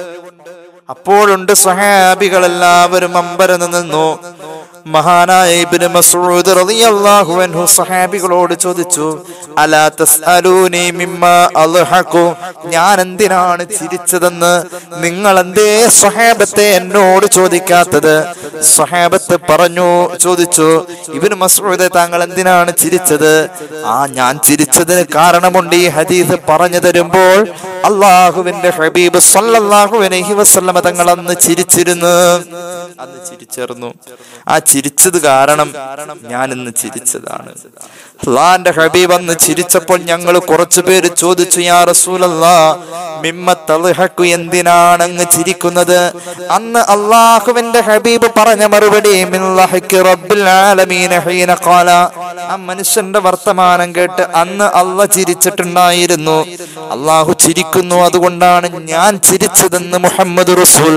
[SPEAKER 2] അപ്പോഴുണ്ട് സഹാബികൾ എല്ലാവരും അമ്പരന്ന് നിന്നു മഹാനായ ഇബ്നു മസ്ഊദ് റളിയല്ലാഹു അൻഹു സഹാബികളോട് ചോദിച്ചു അലാ തസ്അലൂനി മിമ്മാ അൽഹഖു ഞാൻ എന്തിനാണ് ചിരിച്ചതെന്ന് നിങ്ങൾ എന്തേ സ്വഹാബത്തെ എന്നോട് ചോദിക്കാത്തത് സ്വഹാബത്ത് പറഞ്ഞു ചോദിച്ചു ഇബ്നു മസ്ഊദ് താങ്കൾ എന്തിനാണ് ചിരിച്ചത് ആ ഞാൻ ചിരിച്ചതിന് കാരണമുണ്ട് ഈ ഹദീസ് പറഞ്ഞു തരുമ്പോൾ അള്ളാഹുവിന്റെ ഹബീബ് സല്ലല്ലാഹു അലൈഹി വസല്ലമ തങ്ങൾ അന്ന് ചിരിച്ചിരുന്നു അന്ന് ചിരിച്ചേർന്നു ആ ചിരിച്ചത് കാരണം ഞാൻ ഇന്ന് ചിരിച്ചതാണ് അള്ളാന്റെ ഹബീബ് അന്ന് ചിരിച്ചപ്പോൾ ഞങ്ങൾ കുറച്ചു പേര് ചോദിച്ചു യാ റസൂലല്ലാ മിമ്മ തൽഹഖു എന്തിനാണ് അങ്ങ് ചിരിക്കുന്നത് അന്ന് അള്ളാഹുവിന്റെ ഹബീബ് പറഞ്ഞ മറുപടി മിൻ ലഹഖി റബ്ബിൽ ആലമീന ഹീന ഖാല ആ മനുഷ്യന്റെ വർത്തമാനം കേട്ട് അന്ന് അള്ള ചിരിച്ചിട്ടുണ്ടായിരുന്നു അള്ളാഹു ചിരിക്കുന്നു അതുകൊണ്ടാണ് ഞാൻ ചിരിച്ചതെന്ന് മുഹമ്മദ് റസൂൽ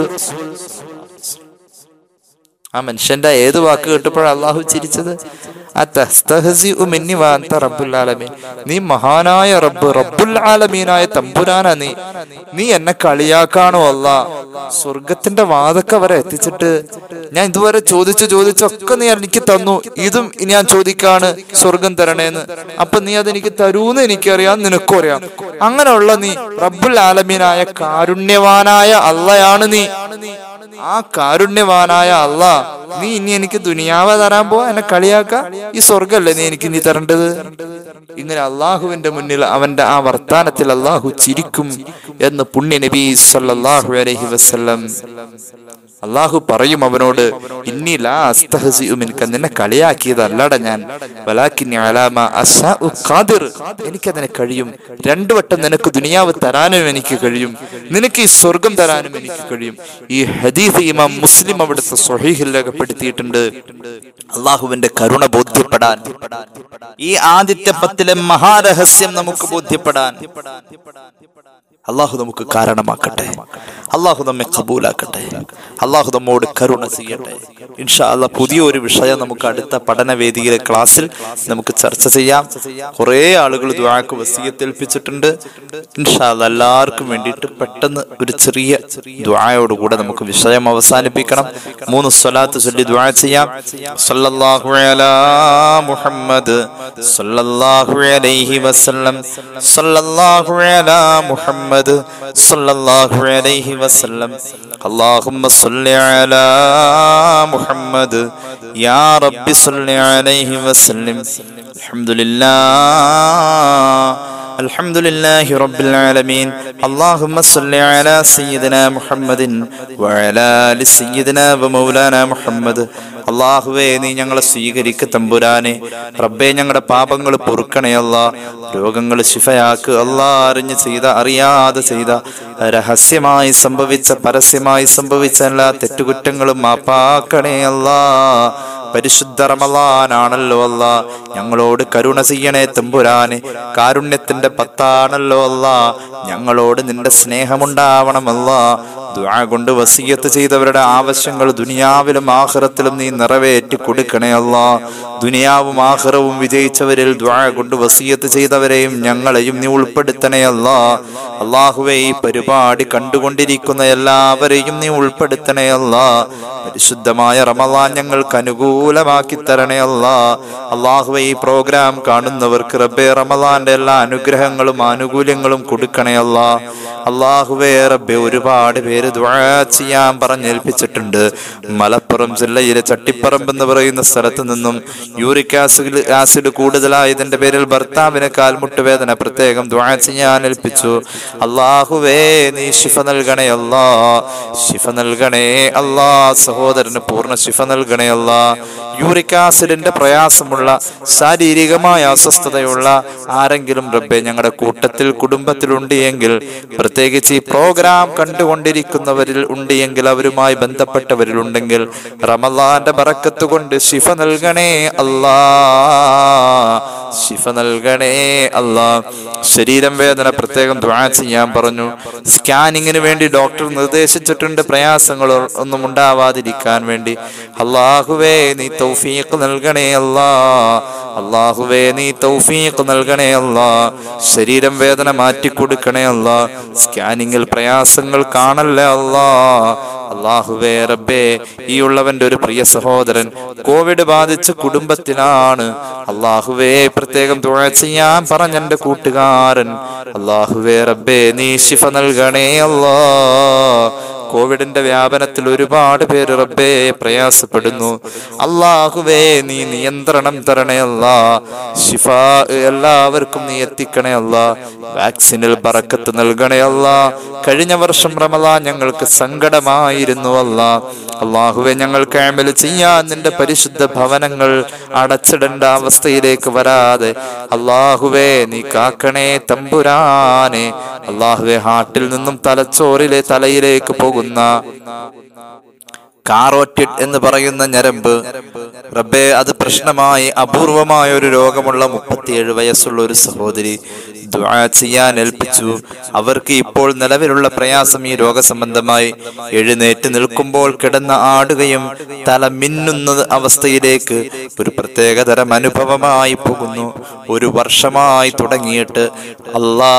[SPEAKER 2] ആ മനുഷ്യന്റെ ഏത് വാക്ക് കേട്ടപ്പോഴാണ് അള്ളാഹു ചിരിച്ചത് അത്തസ്തഹ്സിഉ മിന്നി വ അൻത റബ്ബുൽ ആലമീൻ നീ മഹാനായ റബ്ബ് റബ്ബുൽ ആലമീനായ തമ്പുരാനാ നീ നീ എന്നെ കളിയാക്കാണോ അല്ല സ്വർഗത്തിന്റെ വാതൊക്കെ വരെ എത്തിച്ചിട്ട് ഞാൻ ഇതുവരെ ചോദിച്ചു ചോദിച്ചൊക്കെ നീ എനിക്ക് തന്നു ഇതും ഞാൻ ചോദിക്കാണ് സ്വർഗം തരണേന്ന് അപ്പൊ നീ അതെനിക്ക് തരൂന്ന് എനിക്കറിയാം നിനക്കും അറിയാം അങ്ങനെയുള്ള നീ റബ്ബുൽ ആലമീനായ കാരുണ്യവാനായ അള്ളയാണ് നീ ആ കാരുണ്യവാനായ അല്ല നീ ഇനി എനിക്ക് ദുനിയാവ തരാൻ പോ എന്നെ കളിയാക്ക ഈ സ്വർഗല്ലേ നീ എനിക്ക് നീ തരേണ്ടത് ഇങ്ങനെ അള്ളാഹുവിന്റെ മുന്നിൽ അവന്റെ ആ വർത്താനത്തിൽ അള്ളാഹു ചിരിക്കും എന്ന് പുണ്യ നബി സല്ലല്ലാഹു അലൈഹി വസല്ലം അള്ളാഹു പറയും അവനോട് ഇന്നി ലാ അസ്തഹസിഉ മിൻക നിന്നെ കളിയാക്കിയതല്ലട ഞാൻ വലാക്കിന്നി അലാമ അസ്സാഉ ഖാദിർ എനിക്കതിന് കഴിയും രണ്ടു വട്ടം നിനക്ക് ദുനിയാവ് തരാനും എനിക്ക് കഴിയും നിനക്ക് ഈ സ്വർഗം തരാനും എനിക്ക് കഴിയും ഈ ഹദീസ് ഇമാം മുസ്ലിം അവിടുത്തെ സ്വഹീഹിൽ രേഖപ്പെടുത്തിയിട്ടുണ്ട് അള്ളാഹുവിന്റെ കരുണ ബോധ്യപ്പെടാൻ ഈ ആദിത്യ പത്തിലെ മഹാരഹസ്യം നമുക്ക് ബോധ്യപ്പെടാൻ അള്ളാഹു നമുക്ക് കാരണമാക്കട്ടെ അള്ളാഹു നമ്മെ കബൂലാക്കട്ടെ അള്ളാഹു നമ്മോട് കരുണ ചെയ്യട്ടെ ഇൻഷാ അല്ല പുതിയ ഒരു വിഷയം നമുക്ക് അടുത്ത പഠനവേദിയിലെ ക്ലാസ്സിൽ നമുക്ക് ചർച്ച ചെയ്യാം കുറേ ആളുകൾ ദ്വാക്ക് വസീയത്തേൽപ്പിച്ചിട്ടുണ്ട് ഇൻഷാ അല്ല എല്ലാവർക്കും വേണ്ടിയിട്ട് പെട്ടെന്ന് ഒരു ചെറിയ ദ്വായോടുകൂടെ നമുക്ക് വിഷയം അവസാനിപ്പിക്കണം മൂന്ന് സ്വലാത്ത് ചൊല്ലി ദ്വാ ചെയ്യാം സല്ലല്ലാഹു അലാ മുഹമ്മദ് സല്ലല്ലാഹു അലൈഹി വസല്ലം സല്ലല്ലാഹു അലാ മുഹമ്മദ് സല്ലല്ലാഹു അലൈഹി വസല്ലം اللهم صل على محمد يا رب صل عليه وسلم الحمد لله الحمد لله رب العالمين اللهم صل على سيدنا محمد وعلى آل سيدنا ومولانا محمد അള്ളാഹുവേ നീ ഞങ്ങളെ സ്വീകരിക്ക തമ്പുരാനെ റബ്ബേ ഞങ്ങളുടെ പാപങ്ങൾ പൊറുക്കണേ അല്ല രോഗങ്ങൾ ശിഫയാക്ക് അല്ലാ അറിഞ്ഞ് ചെയ്ത അറിയാതെ ചെയ്ത രഹസ്യമായി സംഭവിച്ച പരസ്യമായി സംഭവിച്ച എല്ലാ തെറ്റുകുറ്റങ്ങളും മാപ്പാക്കണേ അല്ലാ പരിശുദ്ധ റമലാനാണല്ലോ അല്ല ഞങ്ങളോട് കരുണ ചെയ്യണേ തമ്പുരാനെ കാരുണ്യത്തിന്റെ പത്താണല്ലോ അല്ല ഞങ്ങളോട് നിന്റെ സ്നേഹമുണ്ടാവണമല്ല ദുആ കൊണ്ട് വസീയത്ത് ചെയ്തവരുടെ ആവശ്യങ്ങൾ ദുനിയാവിലും ആഖിറത്തിലും നീ നിറവേറ്റി കൊടുക്കണേ അല്ല ദുനിയാവും ആഖിറവും വിജയിച്ചവരിൽ ദുആ കൊണ്ട് വസീയത്ത് ചെയ്തവരെയും ഞങ്ങളെയും നീ ഉൾപ്പെടുത്തണേ അല്ല അള്ളാഹുവെ ഈ പരിപാടി കണ്ടുകൊണ്ടിരിക്കുന്ന എല്ലാവരെയും നീ ഉൾപ്പെടുത്തണേ അല്ല പരിശുദ്ധമായ റമലാൻ ഞങ്ങൾക്ക് അനുകൂലമാക്കി തരണേ അല്ല അള്ളാഹുവെ ഈ പ്രോഗ്രാം കാണുന്നവർക്ക് റബ്ബെ റമലാന്റെ എല്ലാ അനുഗ്രഹങ്ങളും ആനുകൂല്യങ്ങളും കൊടുക്കണേ അല്ല അള്ളാഹുവേ റബ്ബെ ഒരുപാട് പേര് ദുആ ചെയ്യാൻ പറഞ്ഞേൽപ്പിച്ചിട്ടുണ്ട് മലപ്പുറം ജില്ലയിലെ ചട്ടിപ്പറമ്പ് എന്ന് പറയുന്ന സ്ഥലത്ത് നിന്നും യൂറിക് ആസിഡ് ആസിഡ് കൂടുതലായതിന്റെ പേരിൽ ഭർത്താവിന് കാൽമുട്ട് വേദന പ്രത്യേകം ദുആ ചെയ്യാൻ ഏൽപ്പിച്ചു അള്ളാഹുവേ നീ ശിഫ നൽകണേ അല്ലാ ശിഫ നൽകണേ അല്ലാ സഹോദരന് പൂർണ്ണ ശിഫ നൽകണേ അല്ലാ യൂറിക് ആസിഡിന്റെ പ്രയാസമുള്ള ശാരീരികമായ അസ്വസ്ഥതയുള്ള ആരെങ്കിലും റബ്ബെ ഞങ്ങളുടെ കൂട്ടത്തിൽ കുടുംബത്തിലുണ്ട് എങ്കിൽ പ്രത്യേകിച്ച് ഈ പ്രോഗ്രാം കണ്ടുകൊണ്ടിരിക്കുന്നവരിൽ ഉണ്ട് എങ്കിൽ അവരുമായി ബന്ധപ്പെട്ടവരിലുണ്ടെങ്കിൽ റമലാന്റെ ബറക്കത്ത് കൊണ്ട് ശിഫ നൽകണേ അല്ലാ ശിഫ നൽകണേ അല്ലാ ശരീരം വേദന പ്രത്യേകം ദ്വാ ചെയ്യാൻ പറഞ്ഞു സ്കാനിങ്ങിന് വേണ്ടി ഡോക്ടർ നിർദ്ദേശിച്ചിട്ടുണ്ട് പ്രയാസങ്ങൾ ഒന്നും ഉണ്ടാവാതിരിക്കാൻ വേണ്ടി അള്ളാഹുവേ നീ തൗഫീഖ് നൽകണേ അല്ലാ അള്ളാഹുവേ നീ തൗഫീഖ് നൽകണേ അല്ലാ ശരീരം വേദന മാറ്റിക്കൊടുക്കണേ അല്ലാ സ്കാനിങ്ങിൽ പ്രയാസങ്ങൾ കാണല്ലേ അല്ലാ അള്ളാഹുവേ റബ്ബേ ഈ ഉള്ളവന്റെ ഒരു പ്രിയ സഹോദരൻ കോവിഡ് ബാധിച്ച കുടുംബത്തിലാണ് അള്ളാഹുവേ പ്രത്യേകം തുഴ ചെയ്യാൻ പറഞ്ഞ എന്റെ കൂട്ടുകാരൻ അള്ളാഹുവേ റബ്ബേ നീ ശിഫ നൽകണേ അല്ലാ കോവിഡിന്റെ വ്യാപനത്തിൽ ഒരുപാട് പേര് റബ്ബേ പ്രയാസപ്പെടുന്നു അള്ളാഹുവേ നീ നിയന്ത്രണം തരണേ അല്ല ഷിഫ എല്ലാവർക്കും നീ എത്തിക്കണേ അല്ല വാക്സിനിൽ ബറക്കത്ത് നൽകണേ അല്ല കഴിഞ്ഞ വർഷം റമലാ ഞങ്ങൾക്ക് സങ്കടമായിരുന്നു അല്ല അള്ളാഹുവെ ഞങ്ങൾക്ക് ആമൽ ചെയ്യാൻ നിന്റെ പരിശുദ്ധ ഭവനങ്ങൾ അടച്ചിടേണ്ട അവസ്ഥയിലേക്ക് വരാതെ അള്ളാഹുവേ നീ കാക്കണേ തമ്പുരാനെ അള്ളാഹുവെ ഹാർട്ടിൽ നിന്നും തലച്ചോറിലെ തലയിലേക്ക് പോകുന്ന കാറോറ്റിഡ് എന്ന് പറയുന്ന ഞരമ്പ് റബ്ബേ അത് പ്രശ്നമായി അപൂർവമായ ഒരു രോഗമുള്ള മുപ്പത്തിയേഴ് വയസ്സുള്ള ഒരു സഹോദരി ദുആ ചെയ്യാൻ ഏൽപ്പിച്ചു അവർക്ക് ഇപ്പോൾ നിലവിലുള്ള പ്രയാസം ഈ രോഗസംബന്ധമായി എഴുന്നേറ്റ് നിൽക്കുമ്പോൾ കിടന്ന് ആടുകയും തല മിന്നുന്ന അവസ്ഥയിലേക്ക് ഒരു പ്രത്യേകതരം അനുഭവമായി പോകുന്നു ഒരു വർഷമായി തുടങ്ങിയിട്ട് അല്ലാ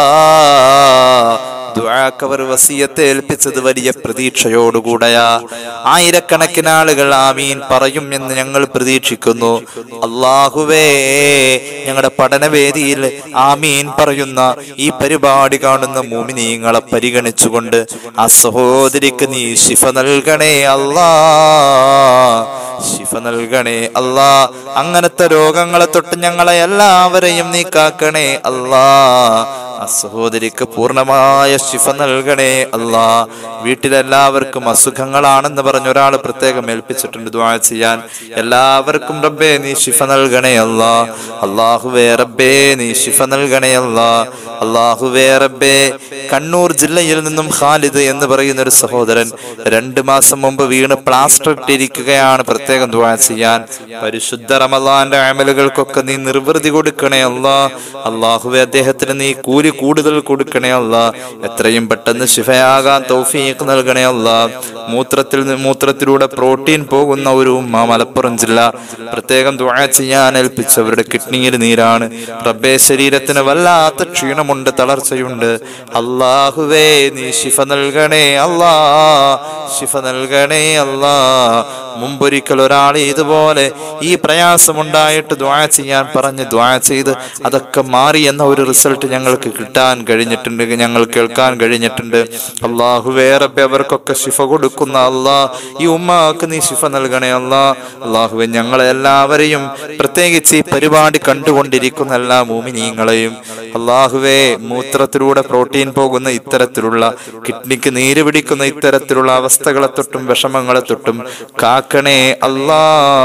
[SPEAKER 2] ദുആക്കവർ വസിയത്തെ ഏൽപ്പിച്ചത് വലിയ പ്രതീക്ഷയോടുകൂടെയാ ആയിരക്കണക്കിന് ആളുകൾ ആമീൻ പറയും എന്ന് ഞങ്ങൾ പ്രതീക്ഷിക്കുന്നു അള്ളാഹുവേ ഞങ്ങളുടെ പഠനവേദിയിൽ ആമീൻ പറയുന്ന ഈ പരിപാടി കാണുന്ന മൂമിനീങ്ങളെ പരിഗണിച്ചുകൊണ്ട് ആ സഹോദരിക്ക് നീ ശിഫ നൽകണേ അല്ലാ ശിഫ നൽകണേ അല്ലാ അങ്ങനത്തെ രോഗങ്ങളെ തൊട്ട് ഞങ്ങളെ എല്ലാവരെയും നീ കാക്കണേ അല്ലാ ആ സഹോദരിക്ക് പൂർണ്ണമായ ശിഫ നൽകണേ അല്ലാ വീട്ടിലെല്ലാവർക്കും അസുഖങ്ങളാണെന്ന് പറഞ്ഞ ഒരാൾ പ്രത്യേകം ഏൽപ്പിച്ചിട്ടുണ്ട് ദ്വാ ചെയ്യാൻ എല്ലാവർക്കും റബ്ബേ നീ ശിഫ നൽകണേ അല്ലാ അള്ളാഹുവേ റബ്ബേ നീ ശിഫ നൽകണേ അല്ലാ അള്ളാഹുവേ റബ്ബേ കണ്ണൂർ ജില്ലയിൽ നിന്നും ഖാലിദ് എന്ന് പറയുന്ന ഒരു സഹോദരൻ രണ്ട് മാസം മുമ്പ് വീണ് പ്ലാസ്റ്റർ ഇട്ടിരിക്കുകയാണ് പ്രത്യേകം ദ്വാ ചെയ്യാൻ പരിശുദ്ധ റമദാന്റെ അമലുകൾക്കൊക്കെ നീ നിർവൃതി കൊടുക്കണേ അല്ലാ അള്ളാഹുവെ അദ്ദേഹത്തിന് നീ കൂലി കൂലി കൂടുതൽ കൊടുക്കണേ അല്ല എത്രയും പെട്ടെന്ന് ശിഫയാകാൻ തൗഫീഖ് നൽകണേ അല്ല മൂത്രത്തിൽ നി- മൂത്രത്തിലൂടെ പ്രോട്ടീൻ പോകുന്ന ഒരു ഉമ്മ മലപ്പുറം ജില്ല പ്രത്യേകം ദുആ ചെയ്യാൻ ഏൽപ്പിച്ചവരുടെ കിഡ്നിയിൽ നീരാണ് റബ്ബേ ശരീരത്തിന് വല്ലാത്ത ക്ഷീണമുണ്ട് തളർച്ചയുണ്ട് അള്ളാഹുവേ നീ ശിഫ നൽകണേ അല്ലാ ശിഫ നൽകണേ അല്ലാ മുമ്പൊരിക്കൽ ഒരാൾ ഇതുപോലെ ഈ പ്രയാസമുണ്ടായിട്ട് ദ്വാ ചെയ്യാൻ പറഞ്ഞ് ദ്വാ ചെയ്ത് അതൊക്കെ മാറി എന്ന ഒരു റിസൾട്ട് ഞങ്ങൾക്ക് കിട്ടാൻ കഴിഞ്ഞിട്ടുണ്ട് ഞങ്ങൾ കേൾക്കാൻ കഴിഞ്ഞിട്ടുണ്ട് അള്ളാഹു വേറെ അവർക്കൊക്കെ ശിഫ കൊടുക്കുന്ന അല്ലാ ഈ ഉമ്മാക്ക് നീ ശിഫ നൽകണേ അല്ലാ അള്ളാഹുവെ ഞങ്ങളെ എല്ലാവരെയും പ്രത്യേകിച്ച് ഈ പരിപാടി കണ്ടുകൊണ്ടിരിക്കുന്ന എല്ലാ മൂമിനീങ്ങളെയും അള്ളാഹുവെ മൂത്രത്തിലൂടെ പ്രോട്ടീൻ പോകുന്ന ഇത്തരത്തിലുള്ള കിഡ്നിക്ക് നീര് പിടിക്കുന്ന ഇത്തരത്തിലുള്ള അവസ്ഥകളെ തൊട്ടും വിഷമങ്ങളെ തൊട്ടും കാക്കണേ അല്ലാ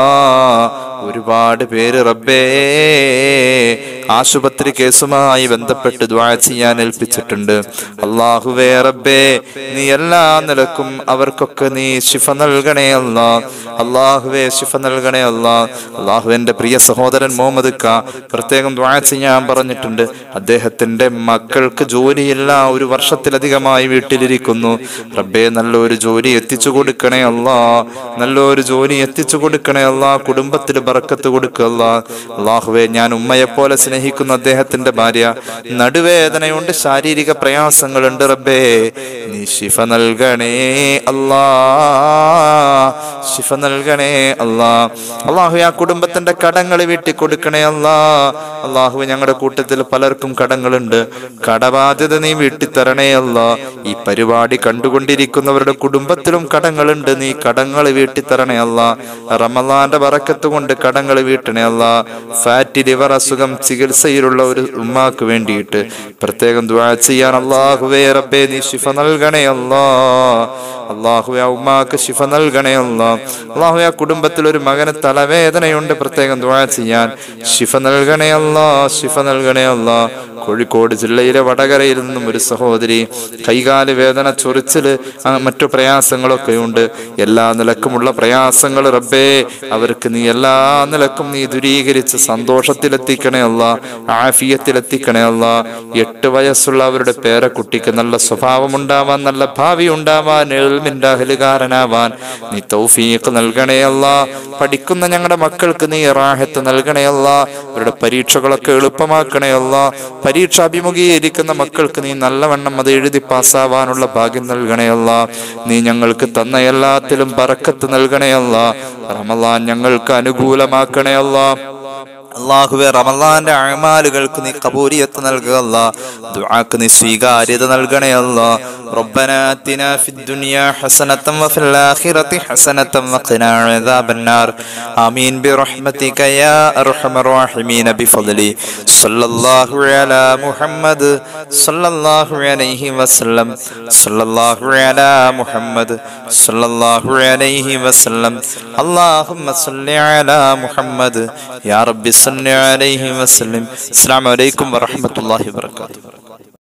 [SPEAKER 2] ഒരുപാട് പേര് റബ്ബേ ആശുപത്രി കേസുമായി ബന്ധപ്പെട്ട് ദ്വാ ചെയ്യാൻ ഏൽപ്പിച്ചിട്ടുണ്ട് അള്ളാഹുവേ റബ്ബേ നീ എല്ലാ നിലക്കും അവർക്കൊക്കെ നീ ശിഫ നൽകണേ അല്ലാ അള്ളാഹുവേ ശിഫ നൽകണേ അല്ലാ അള്ളാഹു എന്റെ പ്രിയ സഹോദരൻ മുഹമ്മദ് ക പ്രത്യേകം ദ്വാ ചെയ്യാൻ പറഞ്ഞിട്ടുണ്ട് അദ്ദേഹത്തിന്റെ മക്കൾക്ക് ജോലിയില്ല ഒരു വർഷത്തിലധികമായി വീട്ടിലിരിക്കുന്നു റബ്ബേ നല്ലൊരു ജോലി എത്തിച്ചു കൊടുക്കണേ അല്ലാ നല്ലൊരു ജോലി എത്തിച്ചു കൊടുക്കണേ അല്ലാ കുടുംബത്തിൽ ബറക്കത്ത് കൊടുക്കുക അല്ലാ അള്ളാഹുവേ ഞാൻ ഉമ്മയെ പോലെ സ്നേഹിക്കുന്ന അദ്ദേഹത്തിന്റെ ഭാര്യ നടുവേദനയുണ്ട് ശാരീരിക പ്രയാസങ്ങളുണ്ട് റബ്ബേ നീ ശിഫ നൽകണേ അല്ലാ ശിഫ നൽകണേ അല്ലാ അള്ളാഹു ആ കുടുംബത്തിന്റെ കടങ്ങൾ വീട്ടി കൊടുക്കണേ അല്ലാ അള്ളാഹു ഞങ്ങളുടെ കൂട്ടത്തിൽ പലർക്കും കടങ്ങളുണ്ട് കടബാധ്യത നീ വീട്ടിത്തരണേ അല്ലാ ഈ പരിപാടി കണ്ടുകൊണ്ടിരിക്കുന്നവരുടെ കുടുംബത്തിലും കടങ്ങളുണ്ട് നീ കടങ്ങൾ വീട്ടിത്തരണേ അല്ലാ റമലാന്റെ വറക്കത്ത് കൊണ്ട് കടങ്ങൾ വീട്ടണേ അല്ല ഫാറ്റി ലിവർ അസുഖം ചികിത്സയിലുള്ള ഒരു ഉമ്മാക്ക് വേണ്ടിയിട്ട് പ്രത്യേകം ദുആ ചെയ്യാൻ അള്ളാഹുവേ റബ്ബേ നീ ശിഫ നൽകണേ അല്ലാ അള്ളാഹു ആ ഉമ്മാക്ക് ശിഫ നൽകണേ അല്ലാ അള്ളാഹു ആ കുടുംബത്തിൽ ഒരു മകന് തലവേദനയുണ്ട് പ്രത്യേകം ദുആ ചെയ്യാൻ ശിഫ നൽകണേ അല്ലാ ശിഫ നൽകണേ അല്ലാ കോഴിക്കോട് ജില്ലയിലെ വടകരയിൽ നിന്നും ഒരു സഹോദരി കൈകാല് വേദന ചൊറിച്ചില് ആ, മറ്റു പ്രയാസങ്ങളൊക്കെ ഉണ്ട് എല്ലാ നിലക്കുമുള്ള പ്രയാസങ്ങൾ റബ്ബേ അവർക്ക് നീ എല്ലാ നിലക്കും നീ ദൂരീകരിച്ച് സന്തോഷത്തിലെത്തിക്കണേ അല്ല ആഫിയത്തിലെത്തിക്കണേ അല്ല എട്ട് വയസ്സുള്ള അവരുടെ പേരക്കുട്ടിക്ക് നല്ല സ്വഭാവം ഉണ്ടാവാൻ നല്ല ഭാവി ഉണ്ടാവാൻ എൽമിന്റെ അഹലുകാരനാവാൻ നീ തൗഫീഖ് നൽകണേ അല്ല പഠിക്കുന്ന ഞങ്ങളുടെ മക്കൾക്ക് നീ റാഹത്ത് നൽകണേ അല്ല അവരുടെ പരീക്ഷകളൊക്കെ എളുപ്പമാക്കണേ അല്ല പരീക്ഷ അഭിമുഖീകരിക്കുന്ന മക്കൾക്ക് നീ നല്ലവണ്ണം അത് എഴുതി പാസ്സാവാനുള്ള ഭാഗ്യം നൽകണേ അല്ല നീ ഞങ്ങൾക്ക് തന്ന എല്ലാത്തിലും ബറക്കത്ത് നൽകണേ അല്ല റമലാൻ ഞങ്ങൾക്ക് അനുകൂലമാക്കണേ അല്ല അള്ളാഹുവെ റമലാന്റെ അഴമാലുകൾക്ക് നീ കബൂരിയത്ത് നൽകുക അല്ല ദുആക്ക് നീ സ്വീകാര്യത നൽകണേ അല്ല ربنا آتنا في الدنيا حسنة وفي الآخرة حسنة وقنا عذاب النار آمين برحمتك يا أرحم الراحمين بفضلي صلى الله على محمد صلى الله عليه وسلم صلى الله على محمد صلى الله عليه وسلم اللهم صل على محمد يا رب صل عليه وسلم السلام عليكم ورحمة الله وبركاته